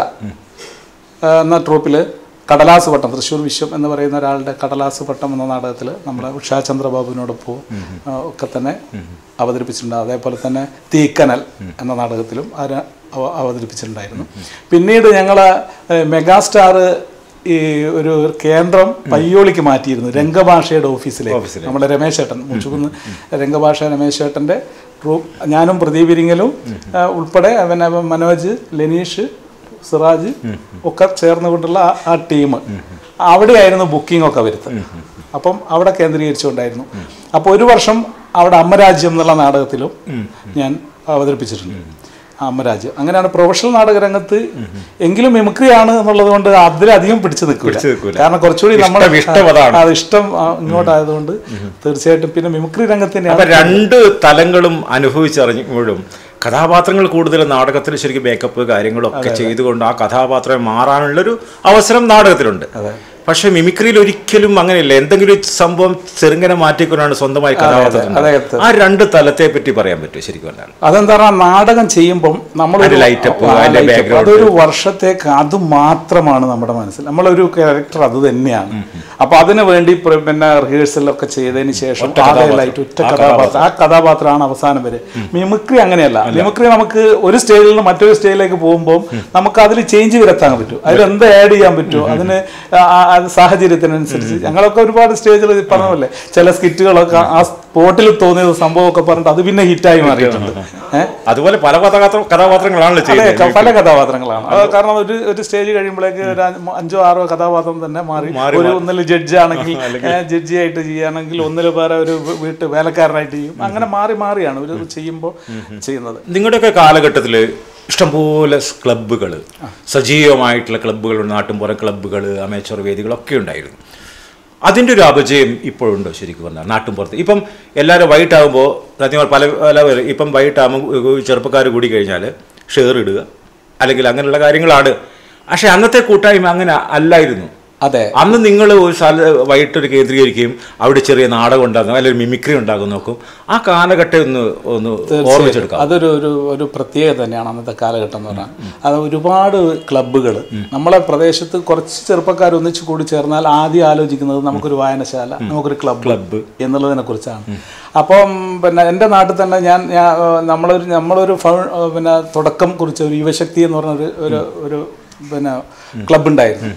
ആ, എന്ന ട്രൂപ്പിൽ കടലാസ് പട്ടം തൃശ്ശൂർ വിശ്വം എന്ന് പറയുന്ന ഒരാളുടെ കടലാസ് പട്ടം എന്ന നാടകത്തിൽ നമ്മളെ ഉഷാ ചന്ദ്രബാബുവിനോടൊപ്പം ആ, ഒക്കെ തന്നെ അവതരിപ്പിച്ചിട്ടുണ്ട് അതേപോലെ തന്നെ തീക്കനൽ എന്ന നാടകത്തിലും അവർ അവ- അവതരിപ്പിച്ചിട്ടുണ്ടായിരുന്നു പിന്നീട് ഞങ്ങൾ മെഗാസ്റ്റാർ ഈ ഒരു കേന്ദ്രം പയ്യോളിക്ക് മാറ്റിയിരുന്നു രംഗഭാഷയുടെ ഓഫീസിലേക്ക് നമ്മുടെ രമേശ് ഏട്ടൻ മുച്ചുകുന്ന് രംഗഭാഷ രമേശ് ഏട്ടൻ്റെ ട്രൂപ്പ് ഞാനും പ്രദീപ് ഇരിങ്ങലും ആ, ഉൾപ്പെടെ പിന്നെ മനോജ് ലെനീഷ് സിറാജ് ഒക്കെ ചേർന്നുകൊണ്ടുള്ള ആ- ആ ടീം അവിടെയായിരുന്നു ബുക്കിംഗ് ഒക്കെ വരുന്നത് അപ്പം അവിടെ കേന്ദ്രീകരിച്ചുകൊണ്ടായിരുന്നു അപ്പോൾ ഒരു വർഷം അവിടെ അമ്മരാജ്യം എന്നുള്ള നാടകത്തിലും ഞാൻ അവതരിപ്പിച്ചിട്ടുണ്ട് ആ അമ്മരാജ്യം അങ്ങനെയാണ് പ്രൊഫഷണൽ നാടക രംഗത്ത് എങ്കിലും മിമിക്രിയാണ് എന്നുള്ളത് കൊണ്ട് അതിലധികം പിടിച്ചു നിൽക്കില്ല നിൽക്കൂല. കാരണം കുറച്ചുകൂടി നമ്മൾ ഇഷ്ടം- ഇഷ്ടം അതാണ്. അത് ഇഷ്ടം ആ, ഇങ്ങോട്ടായതുകൊണ്ട് തീർച്ചയായിട്ടും പിന്നെ മിമിക്രി രംഗത്തിന്റെ അപ്പൊ രണ്ട് തലങ്ങളും അനുഭവിച്ചറിഞ്ഞപ്പോഴും കഥാപാത്രങ്ങൾ കൂടുതൽ നാടകത്തിൽ ശരിക്കും മേക്കപ്പ് കാര്യങ്ങളും ഒക്കെ ചെയ്തുകൊണ്ട് ആ കഥാപാത്രം മാറാനുള്ളൊരു അവസരം നാടകത്തിലുണ്ട് പക്ഷെ മിമിക്രിയിൽ ഒരിക്കലും അങ്ങനെയില്ല എന്തെങ്കിലും ഒരു സംഭവം ചെറുങ്ങനെ മാറ്റിക്കൊണ്ടാണ് സ്വന്തമായി കഥാപാത്രം അതെ, ആ രണ്ട് തലത്തെ പറ്റി പറയാൻ പറ്റുമോ ശരിക്കും പറഞ്ഞാൽ അതെന്താ പറഞ്ഞാൽ നാടകം ചെയ്യുമ്പം നമ്മൾ അതിന്റെ light up, അതിന്റെ background. അതൊരു വർഷത്തേക്ക് അത് മാത്രമാണ് നമ്മുടെ മനസ്സിൽ നമ്മളൊരു ക്യാരക്ടർ അത് തന്നെയാണ് അപ്പൊ അതിനു വേണ്ടി പ്ര- പിന്നെ റിഹേഴ്സലൊക്കെ ചെയ്തതിന് ശേഷം ആദ്യമായിട്ട് ഒറ്റ കഥാപാത്രം ആ കഥാപാത്രമാണ് അവസാനം വരെ മിമിക്രി അങ്ങനെയല്ല മിമിക്രി നമുക്ക് ഒരു സ്റ്റേജിൽ നിന്ന് മറ്റൊരു സ്റ്റേജിലേക്ക് പോകുമ്പോൾ നമുക്ക് അതിൽ ചേഞ്ച് വരുത്താൻ പറ്റും അതിൽ എന്ത് ആഡ് ചെയ്യാൻ പറ്റുമോ അതിന് ആ- ആ- ആ സാഹചര്യത്തിനനുസരിച്ച് ഞങ്ങളൊക്കെ ഒരുപാട് സ്റ്റേജിൽ പറഞ്ഞ പോലെ ചില സ്കിറ്റുകളൊക്കെ ആ സ്പോട്ടിൽ തോന്നിയത് സംഭവമൊക്കെ പറഞ്ഞിട്ട് അത് പിന്നെ ഹിറ്റായി മാറിയിട്ടുണ്ട് ഏഹ് അതുപോലെ പല കഥാപാത്ര കഥാപാത്രങ്ങളാണല്ലോ അതെ ചെയ്യുന്നത് ക- പല കഥാപാത്രങ്ങളാണ് അത് കാരണം ഒരു ഒരു സ്റ്റേജ് കഴിയുമ്പോഴേക്ക് ഒരു അഞ്ച് അഞ്ചോ ആറോ കഥാപാത്രം തന്നെ മാറി ഒരു ഒന്നിൽ ജഡ്ജ് ആണെങ്കിൽ ജഡ്ജി ആയിട്ട് ചെയ്യുകയാണെങ്കിൽ ഒന്നിൽ വേറെ ഒരു വീ- വീട്ട് വേലക്കാരനായിട്ട് ചെയ്യും അങ്ങനെ മാറി മാറിയാണ് ഒരു ചെയ്യുമ്പോൾ ചെയ്യുന്നത് നിങ്ങളുടെയൊക്കെ കാലഘട്ടത്തിൽ ഇഷ്ടംപോലെ ക്ലബ്ബുകൾ സജീവമായിട്ടുള്ള ക്ലബ്ബുകൾ നാട്ടിൻപുറ ക്ലബ്ബുകൾ അമേച്ചർ വേദികളൊക്കെ ഉണ്ടായിരുന്നു അതിൻ്റെ ഒരു അപജയം ഇപ്പോഴുണ്ടോ ശരിക്കും പറഞ്ഞാൽ നാട്ടിൻപുറത്ത് ഇപ്പം എല്ലാവരും വൈകിട്ടാകുമ്പോൾ സത്യം പല പല പേര് ഇപ്പം വൈകിട്ടാകുമ്പോൾ ചെറുപ്പക്കാർ കൂടി കഴിഞ്ഞാൽ ഷെയർ ഇടുക അല്ലെങ്കിൽ അങ്ങനെയുള്ള കാര്യങ്ങളാണ് പക്ഷേ അന്നത്തെ കൂട്ടായ്മ അങ്ങനെ അല്ലായിരുന്നു അതെ അന്ന് നിങ്ങൾ ഒരു സ്ഥല വൈകിട്ടൊരു കേന്ദ്രീകരിക്കുകയും അവിടെ ചെറിയ നാടകം ഉണ്ടാകും അല്ലെങ്കിൽ മിമിക്രി ഉണ്ടാകും നോക്കും ആ കാലഘട്ടം ഒന്ന് ഒന്ന് ഓർമ്മിച്ചെടുക്കാം അതൊരു ഒരു ഒരു പ്രത്യേകത തന്നെയാണ് അന്നത്തെ കാലഘട്ടം എന്ന് പറഞ്ഞാൽ അത് ഒരുപാട് ക്ലബ്ബുകൾ നമ്മളെ പ്രദേശത്ത് കുറച്ച് ചെറുപ്പക്കാർ ഒന്നിച്ച് കൂടി ചേർന്നാൽ ആദ്യം ആലോചിക്കുന്നത് നമുക്കൊരു വായനശാല നമുക്കൊരു ക്ലബ്ബ് ക്ലബ്ബ് എന്നുള്ളതിനെ കുറിച്ചാണ് അപ്പം പിന്നെ എൻ്റെ നാട്ടിൽ തന്നെ ഞാൻ ഞാൻ, ഏഹ്, നമ്മളൊരു നമ്മളൊരു ഫൗ ഏഹ്, പിന്നെ തുടക്കം കുറിച്ച ഒരു യുവശക്തി എന്ന് പറഞ്ഞ ഒരു ഒരു ഒരു പിന്നെ ക്ലബ്ബ് ഉണ്ടായിരുന്നു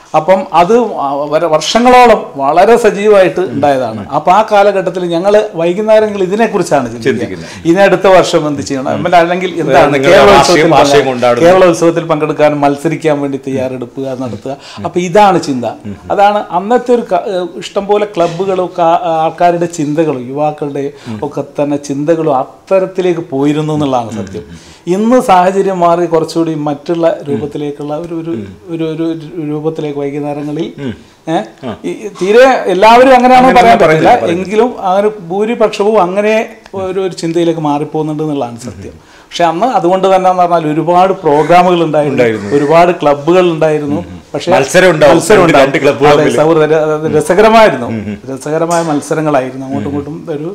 അപ്പം അത് വര- വർഷങ്ങളോളം വളരെ സജീവമായിട്ട് ഉണ്ടായതാണ് അപ്പൊ ആ കാലഘട്ടത്തിൽ ഞങ്ങൾ വൈകുന്നേരങ്ങളിൽ ഇതിനെക്കുറിച്ചാണ് ചിന്തിക്കുന്നത് ഇനി അടുത്ത വർഷം എന്ത് ചെയ്യണം അല്ല, അല്ലെങ്കിൽ എന്താണ് നിങ്ങളുടെ കേരളോത്സവത്തിൽ വാർഷികം- വാർഷികം പങ്കെ- കൊണ്ടാടുന്നു. കേരളോത്സവത്തിൽ പങ്കെടുക്കാനും മത്സരിക്കാൻ വേണ്ടി തയ്യാറെടുപ്പ് അത് നടത്തുക അപ്പൊ ഇതാണ് ചിന്ത അതാണ് അന്നത്തെ ഒരു ക- ഏഹ് ഇഷ്ടംപോലെ ക്ലബ്ബുകളും കാ- ആൾക്കാരുടെ ചിന്തകളും യുവാക്കളുടെ ഒക്കെ തന്നെ ചിന്തകളും അത്തരത്തിലേക്ക് പോയിരുന്നു എന്നുള്ളതാണ് സത്യം ഇന്ന് സാഹചര്യം മാറി കുറച്ചുകൂടി മറ്റുള്ള രൂപത്തിലേക്കുള്ള ഒരു ഒരു ഒരു ഒരു രൂപത്തിലേക്ക് വൈകുന്നേരങ്ങളിൽ ഏഹ് ഈ- തീരെ എല്ലാവരും അങ്ങനെയാണോ പറയാൻ പറ്റില്ല എങ്കിലും അങ്ങനെ ഭൂരിപക്ഷവും അങ്ങനെ ഒരു ഒരു ചിന്തയിലേക്ക് മാറിപ്പോകുന്നുണ്ട് എന്നുള്ളതാണ് സത്യം പക്ഷെ അന്ന് അതുകൊണ്ട് തന്നെ എന്ന് പറഞ്ഞാൽ ഒരുപാട് പ്രോഗ്രാമുകൾ ഉണ്ടായിരുന്നു ഒരുപാട് ക്ലബ്ബുകൾ ഉണ്ടായിരുന്നു പക്ഷേ മത്സരം ഉണ്ടാവും. മത്സരം രണ്ട് ഉണ്ടാവും. ക്ലബ്ബുകൾ അതെ, തമ്മിൽ. സൗഹൃദ അത് രസകരമായിരുന്നു രസകരമായ മത്സരങ്ങളായിരുന്നു അങ്ങോട്ടും ഇങ്ങോട്ടും ഒരു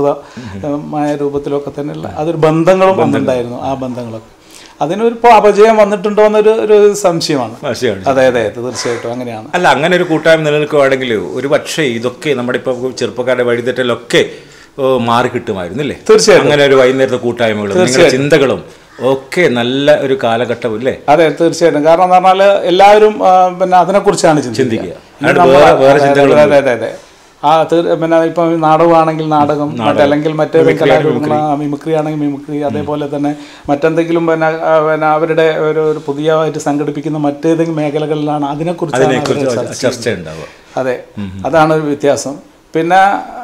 സൗഹൃദമായ രൂപത്തിലൊക്കെ തന്നെയുള്ള അതൊരു ബന്ധങ്ങളും അന്നുണ്ടായിരുന്നു ആ ബന്ധങ്ങളൊക്കെ അതിനൊരു ഇപ്പോൾ അപജയം വന്നിട്ടുണ്ടോ എന്നൊരു ഒരു സംശയമാണ് ആശയമാണ്. അതെ അതെ തീർച്ചയായിട്ടും അങ്ങനെയാണ് അല്ല അങ്ങനെ ഒരു കൂട്ടായ്മ നിലനിൽക്കുകയാണെങ്കിൽ ഒരു പക്ഷേ ഇതൊക്കെ നമ്മുടെ ഇപ്പോൾ ചെറുപ്പക്കാരുടെ വഴിതെറ്റലൊക്കെ ഓ, മാറി കിട്ടുമായിരുന്നില്ലേ തീർച്ചയായിട്ടും. അങ്ങനെ ഒരു വൈകുന്നേരത്തെ കൂട്ടായ്മകളും നിങ്ങളുടെ ചിന്തകളും ഒക്കെ നല്ല ഒരു കാലഘട്ടം ഇല്ലേ അതെ തീർച്ചയായിട്ടും കാരണം എന്ന് പറഞ്ഞാൽ എല്ലാവരും ആ, പിന്നെ അതിനെക്കുറിച്ചാണ് ചിന്തിക്കുക. ചിന്തിക്കുക ഇനി അല്ലാണ്ട് നമ്മള് വേറെ- വേറെ അതെ, ചിന്തകളൊന്നും അതെ അതെ അതെ ആ തീർ- പിന്നെ ഇപ്പം നാടകമാണെങ്കിൽ നാടകം മറ്റ് അല്ലെങ്കിൽ മറ്റേതെങ്കിലും കലാരൂപങ്ങൾ മിമിക്രി ആണെങ്കിൽ മിമിക്രി അതേപോലെ തന്നെ മറ്റെന്തെങ്കിലും പിന്നെ ആ, പിന്നെ അവരുടെ ഒരു ഒരു പുതിയതായിട്ട് സംഘടിപ്പിക്കുന്ന മറ്റേതെങ്കിലും മേഖലകളിലാണ് അതിനെക്കുറിച്ചാണ് അവര് അതിനെക്കുറിച്ച് ചർച്ച ചർച്ച ഉണ്ടാവുക അതെ അതാണ് ഒരു വ്യത്യാസം പിന്നെ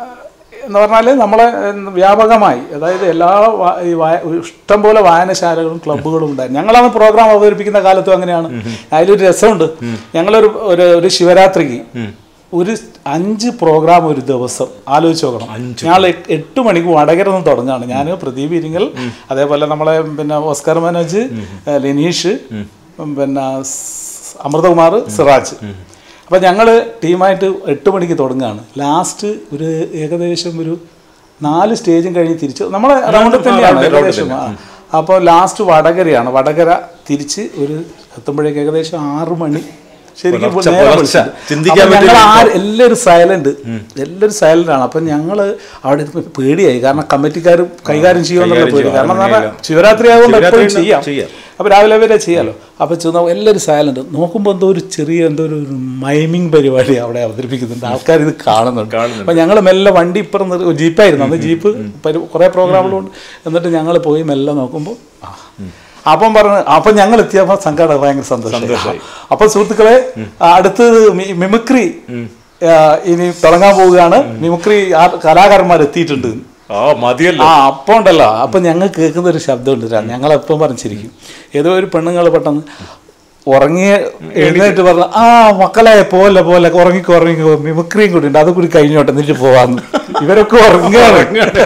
എന്ന് പറഞ്ഞാൽ നമ്മളെ എന്ന് വ്യാപകമായി അതായത് എല്ലാ വാ- ഈ വായ- ഇഷ്ടംപോലെ വായനശാലകളും ക്ലബ്ബുകളും ഉണ്ടായിരുന്നു ഞങ്ങളന്ന് പ്രോഗ്രാം അവതരിപ്പിക്കുന്ന കാലത്തും അങ്ങനെയാണ് അതിലൊരു രസമുണ്ട് ഞങ്ങളൊരു ഒരു ഒരു ശിവരാത്രിക്ക് ഒരു അഞ്ച് പ്രോഗ്രാം ഒരു ദിവസം ആലോചിച്ച് നോക്കണം ഞങ്ങൾ എട്ട് എട്ട് മണിക്ക് വടകര നിന്ന് തുടങ്ങുകയാണ് ഞാൻ പ്രദീപ് ഇരിങ്ങൽ അതേപോലെ നമ്മളെ പിന്നെ ഓസ്കർ മനോജ് ലിനീഷ് പിന്നെ സ് അമൃതകുമാർ സിറാജ് അപ്പം ഞങ്ങൾ ടീമായിട്ട് എട്ട് മണിക്ക് തുടങ്ങുകയാണ് ലാസ്റ്റ് ഒരു ഏകദേശം ഒരു നാല് സ്റ്റേജും കഴിഞ്ഞ് തിരിച്ച് നമ്മളെ റൗണ്ട് തന്നെയാണ് ഏകദേശം അപ്പോൾ ലാസ്റ്റ് വടകരയാണ് വടകര തിരിച്ച് ഒരു എത്തുമ്പോഴേക്ക് ഏകദേശം ആറ് മണി ശരിക്കും പുലർച്ചെ, നേരെ പുലർച്ചെ. വിളിച്ചത്. ചിന്തിക്കാൻ അപ്പോൾ ഞങ്ങൾ പറ്റില്ല ആര് എല്ലാവരും സൈലന്റ് എല്ലാവരും സൈലന്റ് ആണ് അപ്പം ഞങ്ങൾ അവിടെ ഇരുന്ന് പേടിയായി കാരണം കമ്മിറ്റിക്കാർ കൈകാര്യം ചെയ്യുമെന്നുള്ള പേടി ചെയ്യും. കാരണം എന്ന് ആരും പറഞ്ഞാൽ ശിവരാത്രി ആയതുകൊണ്ട് ശിവരാത്രി എപ്പോഴും ഉണ്ട്, ചെയ്യാം ചെയ്യാം. അപ്പോൾ രാവിലെ വരെ ചെയ്യാലോ അപ്പോൾ ചെന്ന എല്ലാവരും സൈലന്റ് നോക്കുമ്പോൾ എന്തോ ഒരു ചെറിയ എന്തോ ഒരു മൈമിങ് പരിപാടി അവിടെ അവതരിപ്പിക്കുന്നുണ്ട് ആൾക്കാർ ഇത് കാണുന്നുണ്ട് അപ്പോൾ ഞങ്ങൾ മെല്ലെ വണ്ടി ഇപ്പുറം നിർ- ജീപ്പായിരുന്നു അന്ന് ജീപ്പ് പരി- കുറേ പ്രോഗ്രാമുകളുണ്ട് എന്നിട്ട് ഞങ്ങൾ പോയി മെല്ലെ നോക്കുമ്പോൾ ആ അപ്പം പറഞ്ഞു അപ്പം ഞങ്ങൾ എത്തിയപ്പോൾ സംഘടന ഭയങ്കര സന്തോഷമായി അപ്പോൾ സുഹൃത്തുക്കളെ അടുത്തത് മി- മിമിക്രി ആ, ഇനി തുടങ്ങാൻ പോവുകയാണ് മിമിക്രി ആ കലാകാരന്മാർ എത്തിയിട്ടുണ്ട് ആ മതിയല്ലോ ആ അപ്പം ഉണ്ടല്ലോ അപ്പം ഞങ്ങൾ കേൾക്കുന്ന ഒരു ശബ്ദമുണ്ട് ഞങ്ങൾ എപ്പം പറഞ്ഞിരിക്കും ഏതോ ഒരു പെണ്ണുങ്ങൾ പെട്ടെന്ന് ഉറങ്ങി എഴുന്നേറ്റ് പറഞ്ഞു ആ മക്കളെ പോലെ പോലെ ഉറങ്ങിക്കോ ഉറങ്ങിക്കോ മിമിക്രിയും കൂടി ഉണ്ട് അത് കൂടി കഴിഞ്ഞോട്ടെ എന്നിട്ട് പോവാന്ന് ഇവരൊക്കെ ഉറങ്ങുകയാണ്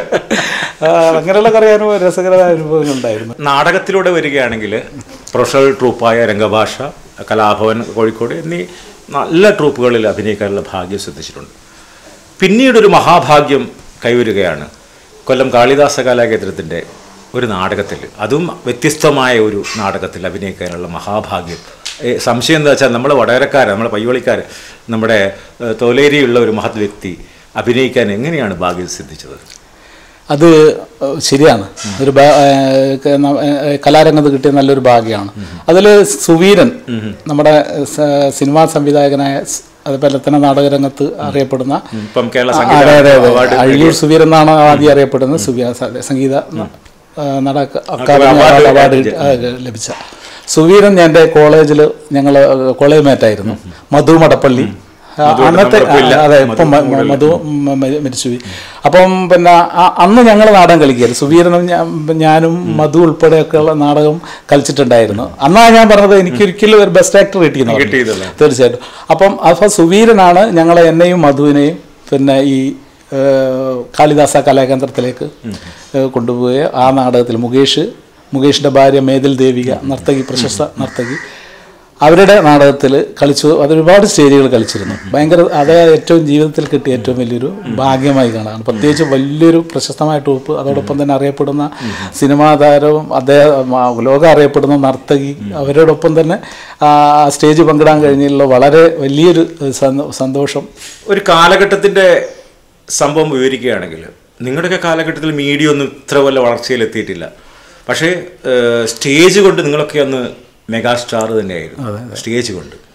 ആ, അങ്ങനെയുള്ള കുറേ അനുഭവം രസകരമായ അനുഭവങ്ങൾ ഉണ്ടായിരുന്നു നാടകത്തിലൂടെ വരികയാണെങ്കിൽ പ്രൊഫഷണൽ ട്രൂപ്പായ രംഗഭാഷ കലാഭവൻ കോഴിക്കോട് എന്നീ നല്ല ട്രൂപ്പുകളിൽ അഭിനയിക്കാനുള്ള ഭാഗ്യം ശ്രദ്ധിച്ചിട്ടുണ്ട് പിന്നീടൊരു മഹാഭാഗ്യം കൈവരുകയാണ് കൊല്ലം കാളിദാസ കലാകേന്ദ്രത്തിൻ്റെ ഒരു നാടകത്തിൽ അതും വ്യത്യസ്തമായ ഒരു നാടകത്തിൽ അഭിനയിക്കാനുള്ള മഹാഭാഗ്യം ഏ, സംശയം എന്താ വെച്ചാൽ നമ്മൾ വടകരക്കാർ നമ്മുടെ പയ്യോളിക്കാർ നമ്മുടെ ഏ, തോലേരിയുള്ള ഒരു മഹത് വ്യക്തി അഭിനയിക്കാൻ എങ്ങനെയാണ് ഭാഗ്യം സിദ്ധിച്ചത് അത് ഏഹ്, ശരിയാണ് ഒരു ബാ- ഏഹ്, ക- ന- ഏഹ്, കലാരംഗത്ത് കിട്ടിയ നല്ലൊരു ഭാഗ്യമാണ് അതിൽ സുവീരൻ നമ്മുടെ സ- സിനിമാ സംവിധായകനായ സ്- അതുപോലെ തന്നെ നാടകരംഗത്ത് അറിയപ്പെടുന്ന ഇപ്പം കേരള ആ, സംഗീത അതെ അതെ അതെ അവാർഡ് അഴിയൂർ സുവീരൻ എന്നാണ് ആദ്യം അറിയപ്പെടുന്നത് സുവീര സ- സംഗീത ന- ഏഹ്, നാടക അക്കാദമി അവാർഡ് അവാർഡ് ആ, ലഭിച്ച സുവീരൻ എൻ്റെ കോളേജിൽ ഞങ്ങൾ കോളേജ് മേറ്റായിരുന്നു മധു മടപ്പള്ളി ആ, അന്നത്തെ ആ, അതെ ഇപ്പം മ- മ- മധു മ- മ- മരിച്ചുപോയി അപ്പം പിന്നെ ആ- അന്ന് ഞങ്ങൾ നാടകം കളിക്കുകയായിരുന്നു സുവീരനും ഞാ- ഞാനും മധു ഉൾപ്പെടെയൊക്കെയുള്ള നാടകം കളിച്ചിട്ടുണ്ടായിരുന്നു അന്നാണ് ഞാൻ പറഞ്ഞത് എനിക്ക് ഒരിക്കലും ഒരു ബെസ്റ്റ് ആക്ടർ കിട്ടിയെന്ന് പറഞ്ഞു. കിട്ടിയതല്ലേ? തീർച്ചയായിട്ടും അപ്പം അപ്പോൾ സുവീരനാണ് ഞങ്ങളെ എന്നെയും മധുവിനെയും പിന്നെ ഈ ഏഹ്, കാളിദാസ കലാകേന്ദ്രത്തിലേക്ക് ഏഹ്, കൊണ്ടുപോയി ആ നാടകത്തിൽ മുകേഷ് മുകേഷിൻ്റെ ഭാര്യ മേതിൽ ദേവിക നർത്തകി പ്രശസ്ത നർത്തകി അവരുടെ നാടകത്തിൽ കളിച്ചു അത് ഒരുപാട് സ്റ്റേജുകൾ കളിച്ചിരുന്നു ഭയങ്കര അത് ഏറ്റവും ജീവിതത്തിൽ കിട്ടിയ ഏറ്റവും വലിയൊരു ഭാഗ്യമായി കാണാണ് പ്രത്യേകിച്ച് വലിയൊരു പ്രശസ്തമായ ട്രൂപ്പ് അതോടൊപ്പം തന്നെ അറിയപ്പെടുന്ന സിനിമാ താരവും അദ്ദേഹം ആ, ലോകം അറിയപ്പെടുന്ന നർത്തകി അവരോടൊപ്പം തന്നെ ആ സ്റ്റേജ് പങ്കിടാൻ കഴിഞ്ഞതിലുള്ള വളരെ വലിയൊരു സന്തോ- സന്തോഷം ഒരു കാലഘട്ടത്തിൻ്റെ സംഭവം വിവരിക്കുകയാണെങ്കിൽ നിങ്ങളുടെയൊക്കെ കാലഘട്ടത്തിൽ മീഡിയ ഒന്നും ഇത്ര വല്ല വളർച്ചയിലെത്തിയിട്ടില്ല പക്ഷേ ഏഹ്, സ്റ്റേജ് കൊണ്ട് നിങ്ങളൊക്കെ അന്ന് മെഗാ സ്റ്റാർ തന്നെയായിരുന്നു സ്റ്റേജ് കൊണ്ട്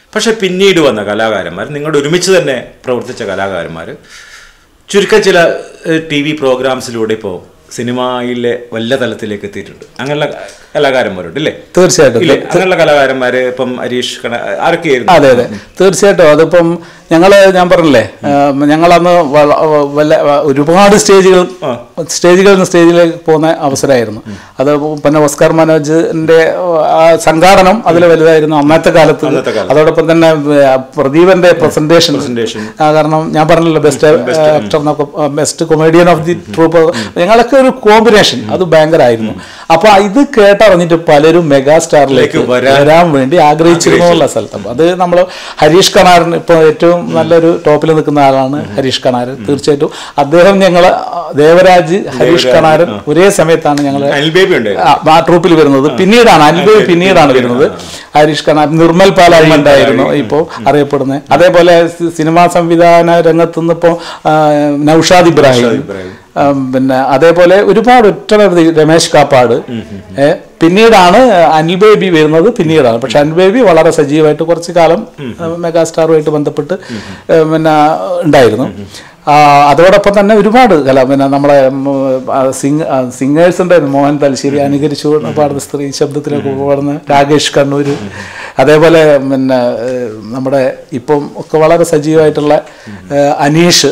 പക്ഷെ പിന്നീട് വന്ന കലാകാരന്മാർ നിങ്ങളുടെ ഒരുമിച്ച് തന്നെ പ്രവർത്തിച്ച കലാകാരന്മാർ ചുരുക്കം ചില ടി വി പ്രോഗ്രാംസിലൂടെ ഇപ്പോൾ സിനിമയിലെ വല്ല തലത്തിലേക്ക് എത്തിയിട്ടുണ്ട് അങ്ങനെയുള്ള കലാകാരന്മാരുണ്ട് ഇല്ലേ തീർച്ചയായിട്ടും ഇല്ലേ അങ്ങനെയുള്ള കലാകാരന്മാര് ഇപ്പം ഹരീഷ് കണ ആരൊക്കെയായിരുന്നു അതെ അതെ തീർച്ചയായിട്ടും അതിപ്പം ഞങ്ങൾ ഞാൻ പറഞ്ഞില്ലേ ഞങ്ങളന്ന് വള- വല്ല ഒരുപാട് സ്റ്റേജുകൾ സ്റ്റേജുകളിൽ നിന്ന് സ്റ്റേജിലേക്ക് പോകുന്ന അവസരമായിരുന്നു അത് പിന്നെ ഓസ്കാർ മനോജിന്റെ ആ സംഘാടനം അതിൽ വലുതായിരുന്നു അന്നത്തെ കാലത്ത് അന്നത്തെ കാലത്ത്. അതോടൊപ്പം തന്നെ ഏ, പ്രദീപന്റെ പ്രസന്റേഷൻ Presentation. കാരണം ഞാൻ പറഞ്ഞല്ലോ ബെസ്റ്റ് ആക്ടർ എന്നൊക്കെ best comedian of the troupe ഞങ്ങളൊക്കെ ഒരു കോമ്പിനേഷൻ അത് ഭയങ്കരമായിരുന്നു അപ്പൊ ഇത് കേട്ടറിഞ്ഞിട്ട് പലരും മെഗാ സ്റ്റാറിലേക്ക് വരാൻ- വരാൻ വേണ്ടി ആഗ്രഹിച്ചിരുന്നു എന്നുള്ള സ്ഥലത്ത് അപ്പൊ അത് നമ്മൾ ഹരീഷ് കണാരൻ ഇപ്പൊ ഏറ്റവും നല്ലൊരു ടോപ്പിൽ നിൽക്കുന്ന ആളാണ് ഹരീഷ് കണാരൻ തീർച്ചയായിട്ടും അദ്ദേഹം ഞങ്ങള് ദേവരാജ് ഹരീഷ് കണാരൻ ഒരേ സമയത്താണ് ഞങ്ങൾ അനിൽ ബേബി ഉണ്ടായിരുന്നു ആ ട്രൂപ്പിൽ വരുന്നത് പിന്നീടാണ് അൻപത് പിന്നീടാണ് വരുന്നത് ഹരീഷ് കണാർ നിർമ്മൽ പാലായിരുന്നു ഇപ്പോൾ അറിയപ്പെടുന്നത് അതേപോലെ സി- സിനിമാ സംവിധാന രംഗത്ത് നിന്ന് ഇപ്പോൾ നൌഷാദ് ഇബ്രാഹിം ഇബ്രാഹിം. ആ, പിന്നെ അതേപോലെ ഒരുപാട് ഒറ്റനവധി രമേശ് കാപ്പാട് ഏ, പിന്നീടാണ് അനിൽ ബേബി വരുന്നത് പിന്നീടാണ് പക്ഷെ അനിൽ ബേബി വളരെ സജീവമായിട്ട് കുറച്ച് കാലം മെഗാസ്റ്റാറുമായിട്ട് ബന്ധപ്പെട്ട് ഏ, പിന്നെ ഉണ്ടായിരുന്നു ആ, അതോടൊപ്പം തന്നെ ഒരുപാട് കല പിന്നെ നമ്മളെ സിംഗ് സിംഗേഴ്സ് ഉണ്ടായിരുന്നു മോഹൻ തലശ്ശേരി അനുകരിച്ചു പാടുന്ന സ്ത്രീ ശബ്ദത്തിലൊക്കെ പാടുന്ന രാകേഷ് കണ്ണൂർ അതേപോലെ പിന്നെ ഏ, നമ്മുടെ ഇപ്പം ഒക്കെ വളരെ സജീവമായിട്ടുള്ള ഏ, അനീഷ്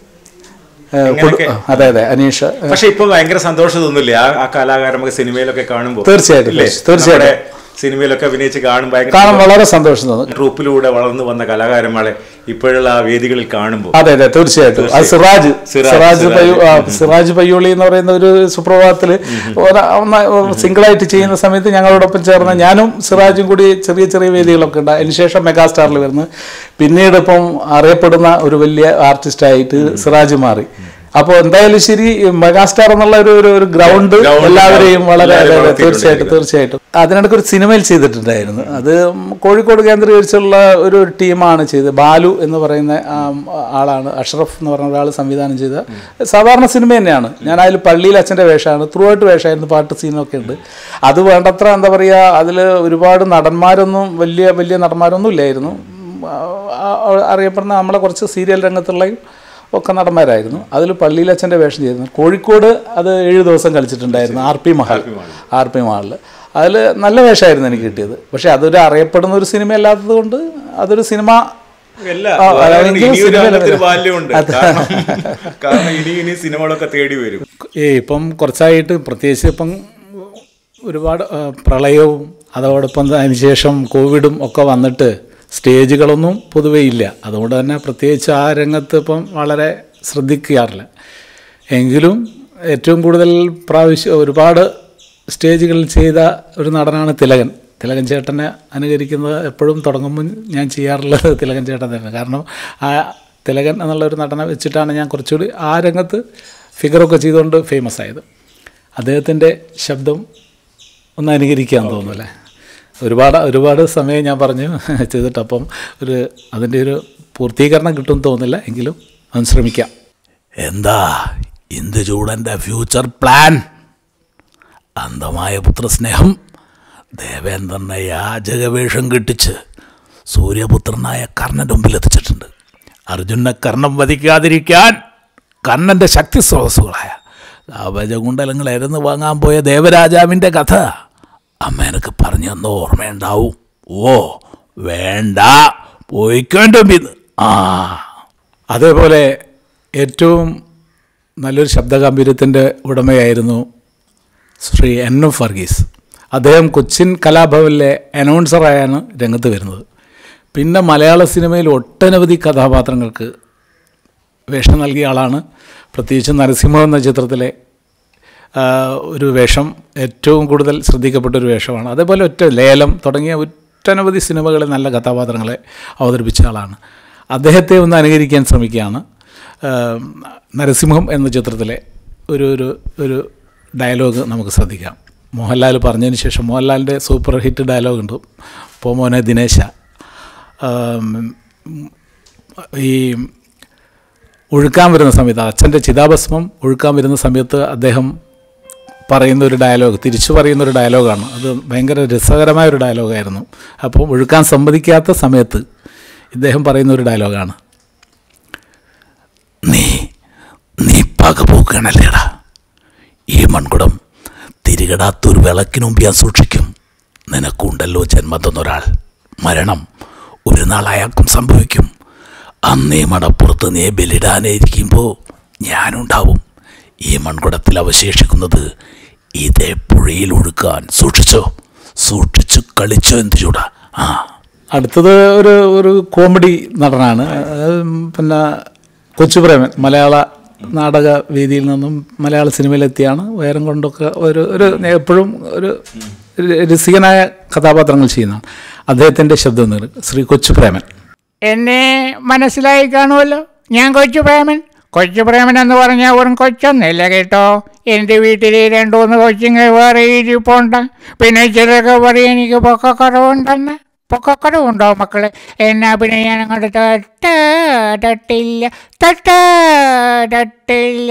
ഏ, കുടു- അതെ അതെ അനീഷ് പക്ഷെ ഇപ്പൊ ഭയങ്കര സന്തോഷം തോന്നില്ലേ ആ ആ കലാകാരന്മാർക്ക് സിനിമയിലൊക്കെ കാണുമ്പോൾ തീർച്ചയായിട്ടും, ഇല്ലേ? തീർച്ചയായിട്ടും. നമ്മുടെ സിനിമയിലൊക്കെ അഭിനയിച്ച് കാണും ഭയങ്കര കാണാൻ വളരെ സന്തോഷം തോന്നും ട്രൂപ്പിലൂടെ വളർന്നു വന്ന കലാകാരന്മാരെ ഇപ്പോഴുള്ള ആ വേദികളിൽ കാണുമ്പോൾ അതെ അതെ തീർച്ചയായിട്ടും അത് സിറാജ് സിറാജ്, സിറാജ് സിറാജ്. പയ്യു ആ, സിറാജ് പയ്യോളി എന്ന് പറയുന്ന ഒരു സുപ്രഭാതത്തിൽ സിംഗിളായിട്ട് ചെയ്യുന്ന സമയത്ത് ഞങ്ങളോടൊപ്പം ചേർന്ന് ഞാനും സിറാജും കൂടി ചെറിയ ചെറിയ വേദികളൊക്കെ ഉണ്ട് അതിനുശേഷം മെഗാസ്റ്റാറിൽ വരുന്നു പിന്നീട് ഇപ്പം അറിയപ്പെടുന്ന ഒരു വലിയ ആർട്ടിസ്റ്റായിട്ട് സിറാജ് മാറി അപ്പോൾ എന്തായാലും ശരി ഈ മെഗാസ്റ്റാർ എന്നുള്ള ഒരു ഒരു- ഒരു ഗ്രൗണ്ട് Ground എല്ലാവരെയും വളരെ എല്ലാവരെയും അതെ, അതെ, വളർത്തിയിട്ടുണ്ട് തീർച്ചയായിട്ടും തീർച്ചയായിട്ടും അതിനിടയ്ക്ക് ഒരു സിനിമയിൽ ചെയ്തിട്ടുണ്ടായിരുന്നു അത് കോഴിക്കോട് കേന്ദ്രീകരിച്ചുള്ള ഒരു ടീമാണ് ചെയ്തത് ബാലു എന്ന് പറയുന്ന ആ, ആളാണ് അഷ്റഫ് എന്ന് പറഞ്ഞ ഒരാൾ സംവിധാനം ചെയ്ത സാധാരണ സിനിമ തന്നെയാണ് ഞാൻ അതിൽ പള്ളിയിൽ അച്ഛൻ്റെ വേഷമാണ് ത്രൂ ഔട്ട് വേഷമായിരുന്നു പാട്ട് സീനൊക്കെ ഉണ്ട് അത് വേണ്ടത്ര എന്താ പറയുക അതിൽ ഒരുപാട് നടന്മാരൊന്നും വലിയ വലിയ നടന്മാരൊന്നും ഇല്ലായിരുന്നു ഉം, ആ, ആ, അറിയപ്പെടുന്ന നമ്മളെ കുറച്ച് സീരിയൽ രംഗത്തുള്ളയും ഒക്കെ നടന്മാരായിരുന്നു അതിൽ പള്ളിയിൽ അച്ഛൻ്റെ വേഷം ചെയ്തിരുന്നു കോഴിക്കോട് അത് ഏഴ് ദിവസം കളിച്ചിട്ടുണ്ടായിരുന്നു R P Mahal R P മഹാളിൽ അതിൽ നല്ല വേഷമായിരുന്നു എനിക്ക് കിട്ടിയത് പക്ഷെ അതൊരു അറിയപ്പെടുന്ന ഒരു സിനിമ അല്ലാത്തത് കൊണ്ട് അതൊരു സിനിമ അല്ല ആ, വേറെ അതെങ്കിലും ഇനിയൊരു സിനിമയിലെ അങ്ങനത്തെ ഒരു വരാം. ബാല്യമുണ്ട് കാരണം കാരണം ഇനി ഇനി സിനിമകളൊക്കെ തേടി വരും ഏ ഇപ്പം കുറച്ചായിട്ട് പ്രത്യേകിച്ച് ഇപ്പം ഒരുപാട് ആ, പ്രളയവും അതോടൊപ്പം തന്നെ അതിനുശേഷം കോവിഡും ഒക്കെ വന്നിട്ട് സ്റ്റേജുകളൊന്നും പൊതുവേ ഇല്ല അതുകൊണ്ട് തന്നെ പ്രത്യേകിച്ച് ആ രംഗത്ത് ഇപ്പം വളരെ ശ്രദ്ധിക്കാറില്ല എങ്കിലും ഏറ്റവും കൂടുതൽ പ്രാവശ്യം ഒരുപാട് സ്റ്റേജുകളിൽ ചെയ്ത ഒരു നടനാണ് തിലകൻ തിലകൻ ചേട്ടനെ അനുകരിക്കുന്നത് എപ്പോഴും തുടങ്ങുമ്പോൾ ഞാൻ ചെയ്യാറുള്ളത് തിലകൻ ചേട്ടൻ തന്നെ കാരണം ആ തിലകൻ എന്നുള്ള ഒരു നടനെ വെച്ചിട്ടാണ് ഞാൻ കുറച്ചുകൂടി ആ രംഗത്ത് ഫിഗറൊക്കെ ചെയ്തുകൊണ്ട് ഫേമസ് ആയത് അദ്ദേഹത്തിൻ്റെ ശബ്ദം ഒന്ന് അനുകരിക്കാൻ തോന്നുന്നല്ലേ ഒരുപാട് ഒരുപാട് സമയം ഞാൻ പറഞ്ഞു ചെയ്തിട്ട് അപ്പം ഒരു അതിൻ്റെ ഒരു പൂർത്തീകരണം കിട്ടുമെന്ന് തോന്നുന്നില്ല എങ്കിലും അവൻ ശ്രമിക്കാം എന്താ ഇന്ദുചൂടൻ്റെ ഫ്യൂച്ചർ പ്ലാൻ അന്ധമായ പുത്രസ്നേഹം ദേവേന്ദ്രനെ യാചകവേഷം കെട്ടിച്ച് സൂര്യപുത്രനായ കർണൻ്റെ മുമ്പിൽ എത്തിച്ചിട്ടുണ്ട് അർജുനെ കർണം വധിക്കാതിരിക്കാൻ കർണൻ്റെ ശക്തി സ്രോതസ്സുകളായ കവചകുണ്ടലങ്ങൾ എരന്ന് വാങ്ങാൻ പോയ ദേവരാജാവിൻ്റെ കഥ അമ്മ എനിക്ക് പറഞ്ഞു തന്ന ഓർമ്മയുണ്ടാവും ഓ വേണ്ട പോയിക്കേണ്ടും ഇത് ആ അതേപോലെ ഏറ്റവും നല്ലൊരു ശബ്ദഗാംഭീര്യത്തിൻ്റെ ഉടമയായിരുന്നു ശ്രീ എൻ എം ഫർഗീസ് അദ്ദേഹം കൊച്ചിൻ കലാഭവനിലെ അനൗൺസറായാണ് രംഗത്ത് വരുന്നത് പിന്നെ മലയാള സിനിമയിൽ ഒട്ടനവധി കഥാപാത്രങ്ങൾക്ക് വേഷം നൽകിയ ആളാണ് പ്രത്യേകിച്ച് നരസിംഹം എന്ന ചിത്രത്തിലെ ആ, ഒരു വേഷം ഏറ്റവും കൂടുതൽ ശ്രദ്ധിക്കപ്പെട്ട ഒരു വേഷമാണ് അതേപോലെ ഒറ്റ ലേലം തുടങ്ങിയ ഒട്ടനവധി സിനിമകളിൽ നല്ല കഥാപാത്രങ്ങളെ അവതരിപ്പിച്ച ആളാണ് അദ്ദേഹത്തെ ഒന്ന് അനുകരിക്കാൻ ശ്രമിക്കുകയാണ് ആ, നരസിംഹം എന്ന ചിത്രത്തിലെ ഒരു ഒരു ഒരു ഡയലോഗ് നമുക്ക് ശ്രദ്ധിക്കാം മോഹൻലാൽ പറഞ്ഞതിന് ശേഷം മോഹൻലാലിൻ്റെ സൂപ്പർ ഹിറ്റ് ഡയലോഗ് ഉണ്ട് പോമോനെ ദിനേശ ആം, ഈ ഒഴുക്കാൻ വരുന്ന സമയത്ത് അച്ഛൻ്റെ ചിതാഭസ്മം ഒഴുക്കാൻ വരുന്ന സമയത്ത് അദ്ദേഹം പറയുന്ന ഒരു ഡയലോഗ് തിരിച്ചു പറയുന്ന ഒരു ഡയലോഗാണ് അത് ഭയങ്കര രസകരമായ ഒരു ഡയലോഗായിരുന്നു അപ്പോൾ ഒഴുക്കാൻ സമ്മതിക്കാത്ത സമയത്ത് ഇദ്ദേഹം പറയുന്ന ഒരു ഡയലോഗാണ് നീ നീ പക പോക്കണല്ലേടാ ഈ മൺകുടം തിരികടാത്തൊരു വിളക്കിന് മുമ്പ് ഞാൻ സൂക്ഷിക്കും നിനക്കുണ്ടല്ലോ ജന്മം തന്നൊരാൾ മരണം ഒരു നാൾ അയാൾക്കും സംഭവിക്കും അന്നേ മടപ്പുറത്ത് നീ ബലിടാനിരിക്കുമ്പോൾ ഞാനുണ്ടാവും ഈ മൺകുടത്തിൽ അവശേഷിക്കുന്നത് ഇതേ പുഴയിൽ ഒഴുക്കാൻ സൂക്ഷിച്ചോ സൂക്ഷിച്ചു കളിച്ചോ എന്ത് ചൂടാ ആ അടുത്തത് ഒരു ഒരു കോമഡി നടനാണ് അത് പിന്നെ കൊച്ചുപ്രേമൻ മലയാള നാടക വേദിയിൽ നിന്നും മലയാള സിനിമയിലെത്തിയാണ് ഉയരം കൊണ്ടൊക്കെ ഒരു ഒരു എപ്പോഴും ഒരു രസികനായ കഥാപാത്രങ്ങൾ ചെയ്യുന്നതാണ് അദ്ദേഹത്തിൻ്റെ ശബ്ദം നിർ ശ്രീ കൊച്ചുപ്രേമൻ എന്നെ മനസ്സിലായി കാണുമല്ലോ ഞാൻ കൊച്ചു പ്രേമൻ കൊച്ചു പ്രേമൻ എന്ന് പറഞ്ഞാൽ വെറും കൊച്ചൊന്നുമില്ല കേട്ടോ എൻ്റെ വീട്ടിൽ രണ്ടു മൂന്ന് കൊച്ചുങ്ങൾ വേറെ ഇരിപ്പുണ്ട് പിന്നെ ചിലരൊക്കെ പറയും എനിക്ക് പൊക്കക്കുറവുണ്ടെന്ന് പൊക്കക്കുറവുണ്ടോ മക്കളെ എന്നാ പിന്നെ ഞാൻ അങ്ങോട്ട് തൊട്ട് തൊട്ടില്ല തൊട്ട് തൊട്ടില്ല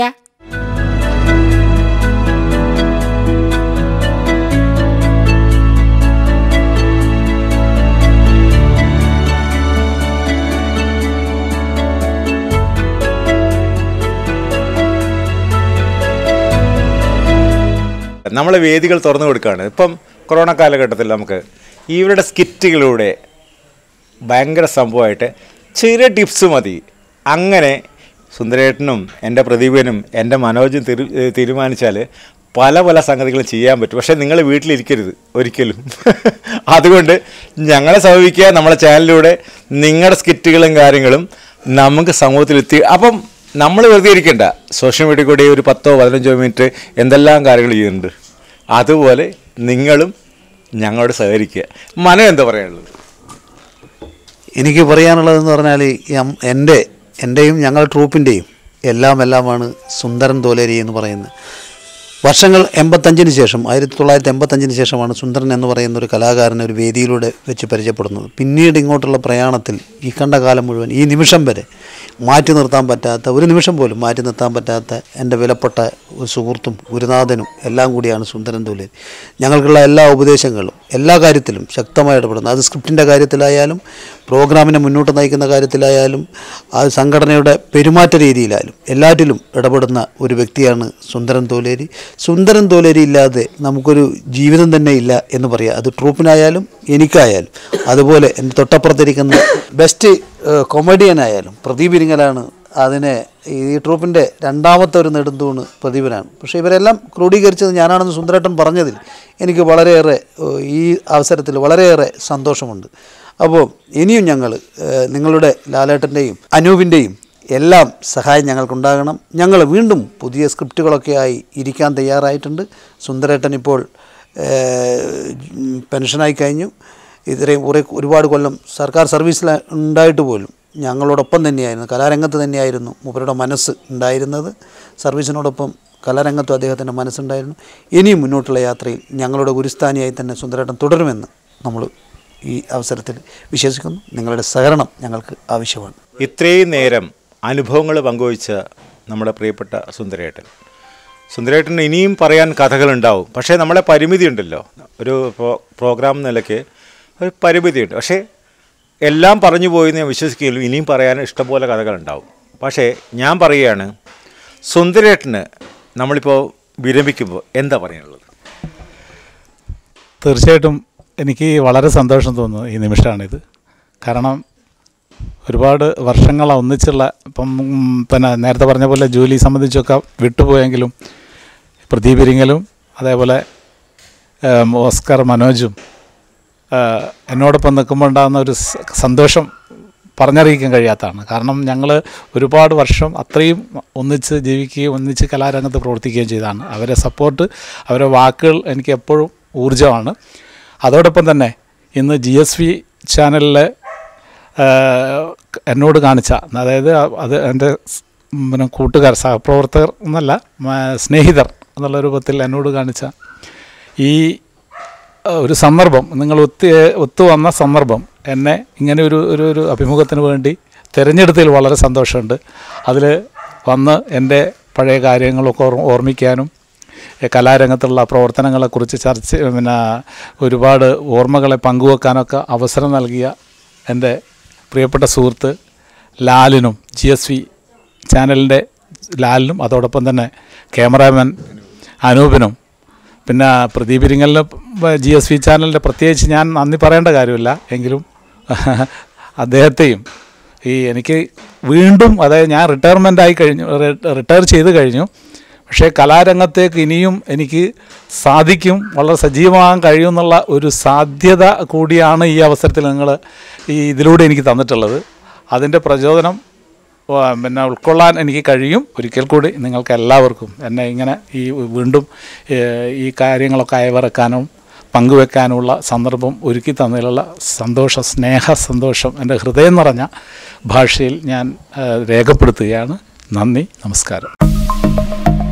നമ്മളെ വേദികൾ തുറന്നു കൊടുക്കുകയാണ് ഇപ്പം കൊറോണ കാലഘട്ടത്തിൽ നമുക്ക് ഇവരുടെ സ്കിറ്റുകളിലൂടെ ഭയങ്കര സംഭവമായിട്ട് ചെറിയ ടിപ്സ് മതി അങ്ങനെ സുന്ദരേട്ടനും എൻ്റെ പ്രദീപനും എൻ്റെ മനോജും തിരു തീരുമാനിച്ചാൽ പല പല സംഗതികളും ചെയ്യാൻ പറ്റും പക്ഷേ നിങ്ങൾ വീട്ടിലിരിക്കരുത് ഒരിക്കലും അതുകൊണ്ട് ഞങ്ങളെ സമീപിക്കുക നമ്മളെ ചാനലിലൂടെ നിങ്ങളുടെ സ്കിറ്റുകളും കാര്യങ്ങളും നമുക്ക് സമൂഹത്തിലെത്തി അപ്പം നമ്മൾ വെറുതെ ഇരിക്കണ്ട സോഷ്യൽ മീഡിയ കൂടി ഒരു പത്തോ പതിനഞ്ചോ മിനിറ്റ് എന്തെല്ലാം കാര്യങ്ങൾ ചെയ്യുന്നുണ്ട് അതുപോലെ നിങ്ങളും ഞങ്ങളോട് സഹകരിക്കുക മനം എന്താ പറയാനുള്ളത് എനിക്ക് പറയാനുള്ളതെന്ന് പറഞ്ഞാൽ യം- എൻ്റെ എൻ്റെയും ഞങ്ങളുടെ ട്രൂപ്പിൻ്റെയും എല്ലാം എല്ലാമാണ് സുന്ദരൻ തോലേരി എന്ന് പറയുന്നത് വർഷങ്ങൾ എൺപത്തഞ്ചിന് ശേഷം ആയിരത്തി തൊള്ളായിരത്തി എൺപത്തഞ്ചിന് ശേഷമാണ് സുന്ദരൻ എന്ന് പറയുന്ന ഒരു കലാകാരനെ ഒരു വേദിയിലൂടെ വെച്ച് പരിചയപ്പെടുന്നത് പിന്നീട് ഇങ്ങോട്ടുള്ള പ്രയാണത്തിൽ ഈ കണ്ട കാലം മുഴുവൻ ഈ നിമിഷം വരെ മാറ്റി നിർത്താൻ പറ്റാത്ത ഒരു നിമിഷം പോലും മാറ്റി നിർത്താൻ പറ്റാത്ത എൻ്റെ വിലപ്പെട്ട ഒരു സുഹൃത്തും ഗുരുനാഥനും എല്ലാം കൂടിയാണ് സുന്ദരൻ തോലേരി ഞങ്ങൾക്കുള്ള എല്ലാ ഉപദേശങ്ങളും എല്ലാ കാര്യത്തിലും ശക്തമായി ഇടപെടുന്നു അത് സ്ക്രിപ്റ്റിൻ്റെ കാര്യത്തിലായാലും പ്രോഗ്രാമിനെ മുന്നോട്ട് നയിക്കുന്ന കാര്യത്തിലായാലും അത് സംഘടനയുടെ പെരുമാറ്റ രീതിയിലായാലും എല്ലാറ്റിലും ഇടപെടുന്ന ഒരു വ്യക്തിയാണ് സുന്ദരൻ തോലേരി സുന്ദരൻ തോലേരി ഇല്ലാതെ നമുക്കൊരു ജീവിതം തന്നെ ഇല്ല എന്ന് പറയാം അത് ട്രൂപ്പിനായാലും എനിക്കായാലും അതുപോലെ എൻ്റെ തൊട്ടപ്പുറത്തിരിക്കുന്ന ബെസ്റ്റ് കൊമഡിയനായാലും പ്രദീപ് ഇരിങ്ങലാണ് അതിനെ ഈ ട്രൂപ്പിൻ്റെ രണ്ടാമത്തെ ഒരു നെടുന്തൂണ് പ്രദീപനാണ് പക്ഷേ ഇവരെല്ലാം ക്രോഡീകരിച്ചത് ഞാനാണെന്ന് സുന്ദരേട്ടൻ പറഞ്ഞതിൽ എനിക്ക് വളരെയേറെ ഏഹ്, ഈ അവസരത്തിൽ വളരെയേറെ സന്തോഷമുണ്ട് അപ്പോൾ ഇനിയും ഞങ്ങൾ നിങ്ങളുടെ ലാലേട്ടൻ്റെയും അനൂപിൻ്റെയും എല്ലാം സഹായം ഞങ്ങൾക്കുണ്ടാകണം ഞങ്ങൾ വീണ്ടും പുതിയ സ്ക്രിപ്റ്റുകളൊക്കെ ആയി ഇരിക്കാൻ തയ്യാറായിട്ടുണ്ട് സുന്ദരേട്ടൻ ഇപ്പോൾ ഏഹ്, പെൻഷനായി കഴിഞ്ഞു ഇത്രയും കുറേ ഒരുപാട് കൊല്ലം സർക്കാർ സർവീസിൽ ഉണ്ടായിട്ട് പോലും ഞങ്ങളോടൊപ്പം തന്നെയായിരുന്നു കലാരംഗത്ത് തന്നെയായിരുന്നു മൂപ്പരുടെ മനസ്സ് ഉണ്ടായിരുന്നത് സർവീസിനോടൊപ്പം കലാരംഗത്തും അദ്ദേഹത്തിൻ്റെ മനസ്സുണ്ടായിരുന്നു ഇനിയും മുന്നോട്ടുള്ള യാത്രയിൽ ഞങ്ങളുടെ ഗുരുസ്ഥാനിയായി തന്നെ സുന്ദരേട്ടൻ തുടരുമെന്ന് നമ്മൾ ഈ അവസരത്തിൽ വിശ്വസിക്കുന്നു നിങ്ങളുടെ സഹകരണം ഞങ്ങൾക്ക് ആവശ്യമാണ് ഇത്രയും നേരം അനുഭവങ്ങൾ പങ്കുവച്ച നമ്മുടെ പ്രിയപ്പെട്ട സുന്ദരേട്ടൻ സുന്ദരേട്ടന് ഇനിയും പറയാൻ കഥകളുണ്ടാവും പക്ഷേ നമ്മളെ പരിമിതി ഉണ്ടല്ലോ ഒരു പ്രോ- പ്രോഗ്രാം നിലയ്ക്ക് ഒരു പരിമിതിയുണ്ട് പക്ഷേ എല്ലാം പറഞ്ഞു പോയെന്ന് ഞാൻ വിശ്വസിക്കുകയുള്ളൂ ഇനിയും പറയാൻ ഇഷ്ടംപോലെ കഥകളുണ്ടാവും പക്ഷേ ഞാൻ പറയുകയാണ് സുന്ദരേട്ടന് നമ്മളിപ്പോൾ വിരമിക്കുമ്പോൾ എന്താ പറയാനുള്ളത് തീർച്ചയായിട്ടും എനിക്ക് വളരെ സന്തോഷം തോന്നുന്നു ഈ നിമിഷമാണിത് കാരണം ഒരുപാട് വർഷങ്ങൾ ഒന്നിച്ചുള്ള ഇപ്പം ഉം, പിന്നെ നേരത്തെ പറഞ്ഞ പോലെ ജോലി സംബന്ധിച്ചൊക്കെ വിട്ടുപോയെങ്കിലും പ്രദീപ് ഇരിങ്ങലും അതേപോലെ ഏം, ഓസ്കർ മനോജും ആ, എന്നോടൊപ്പം നിൽക്കുമ്പോൾ ഉണ്ടാകുന്ന ഒരു സ- സന്തോഷം പറഞ്ഞറിയിക്കാൻ കഴിയാത്തതാണ് കാരണം ഞങ്ങൾ ഒരുപാട് വർഷം അത്രയും ഒന്നിച്ച് ജീവിക്കുകയും ഒന്നിച്ച് കലാരംഗത്ത് പ്രവർത്തിക്കുകയും ചെയ്തതാണ് അവരെ സപ്പോർട്ട് അവരെ വാക്കുകൾ എനിക്ക് എപ്പോഴും ഊർജ്ജമാണ് അതോടൊപ്പം തന്നെ ഇന്ന് ജി എസ് വി ചാനലിലെ എന്നോട് കാണിച്ച അതായത് അത് എൻ്റെ സ്- പിന്നെ കൂട്ടുകാർ സഹപ്രവർത്തകർ എന്നല്ല മ- സ്നേഹിതർ എന്നുള്ള രൂപത്തിൽ എന്നോട് കാണിച്ച ഈ ഏഹ്, ഒരു സന്ദർഭം നിങ്ങൾ ഒത്തു ഒത്തു വന്ന സന്ദർഭം എന്നെ ഇങ്ങനെ ഒരു ഒരു ഒരു അഭിമുഖത്തിന് വേണ്ടി തിരഞ്ഞെടുത്തതിൽ വളരെ സന്തോഷമുണ്ട് അതിൽ വന്ന് എൻ്റെ പഴയ കാര്യങ്ങളൊക്കെ ഓർ ഓർമ്മിക്കാനും ഏ, കലാരംഗത്തുള്ള പ്രവർത്തനങ്ങളെക്കുറിച്ച് ചർച്ച പിന്നെ ഒരുപാട് ഓർമ്മകളെ പങ്കുവെക്കാനൊക്കെ അവസരം നൽകിയ എൻ്റെ പ്രിയപ്പെട്ട സുഹൃത്ത് ലാലിനും ജി എസ് വി ചാനലിൻ്റെ ലാലിനും അതോടൊപ്പം തന്നെ ക്യാമറാമാൻ അനൂപിനും പിന്നെ പ്രദീപ് ഇരിങ്ങലിന് ജി എസ് വി ചാനലിൻ്റെ പ്രത്യേകിച്ച് ഞാൻ നന്ദി പറയേണ്ട കാര്യമില്ല എങ്കിലും അദ്ദേഹത്തെയും ഈ എനിക്ക് വീണ്ടും അതായത് ഞാൻ റിട്ടയർമെൻ്റ് ആയി കഴിഞ്ഞു റിട്ടയർ ചെയ്ത് കഴിഞ്ഞു പക്ഷേ കലാരംഗത്തേക്ക് ഇനിയും എനിക്ക് സാധിക്കും വളരെ സജീവമാകാൻ കഴിയുമെന്നുള്ള ഒരു സാധ്യത കൂടിയാണ് ഈ അവസരത്തിൽ നിങ്ങൾ ഈ ഇതിലൂടെ എനിക്ക് തന്നിട്ടുള്ളത് അതിൻ്റെ പ്രചോദനം ആ, പിന്നെ ഉൾക്കൊള്ളാൻ എനിക്ക് കഴിയും ഒരിക്കൽ കൂടി നിങ്ങൾക്ക് എല്ലാവർക്കും എന്നെ ഇങ്ങനെ ഈ വീണ്ടും ഏ, ഈ കാര്യങ്ങളൊക്കെ അയവിറക്കാനും പങ്കുവെക്കാനുള്ള സന്ദർഭം ഒരുക്കി തന്നതിലുള്ള സന്തോഷ സ്നേഹ സന്തോഷം എൻ്റെ ഹൃദയം നിറഞ്ഞ ഭാഷയിൽ ഞാൻ ആ, രേഖപ്പെടുത്തുകയാണ് നന്ദി നമസ്കാരം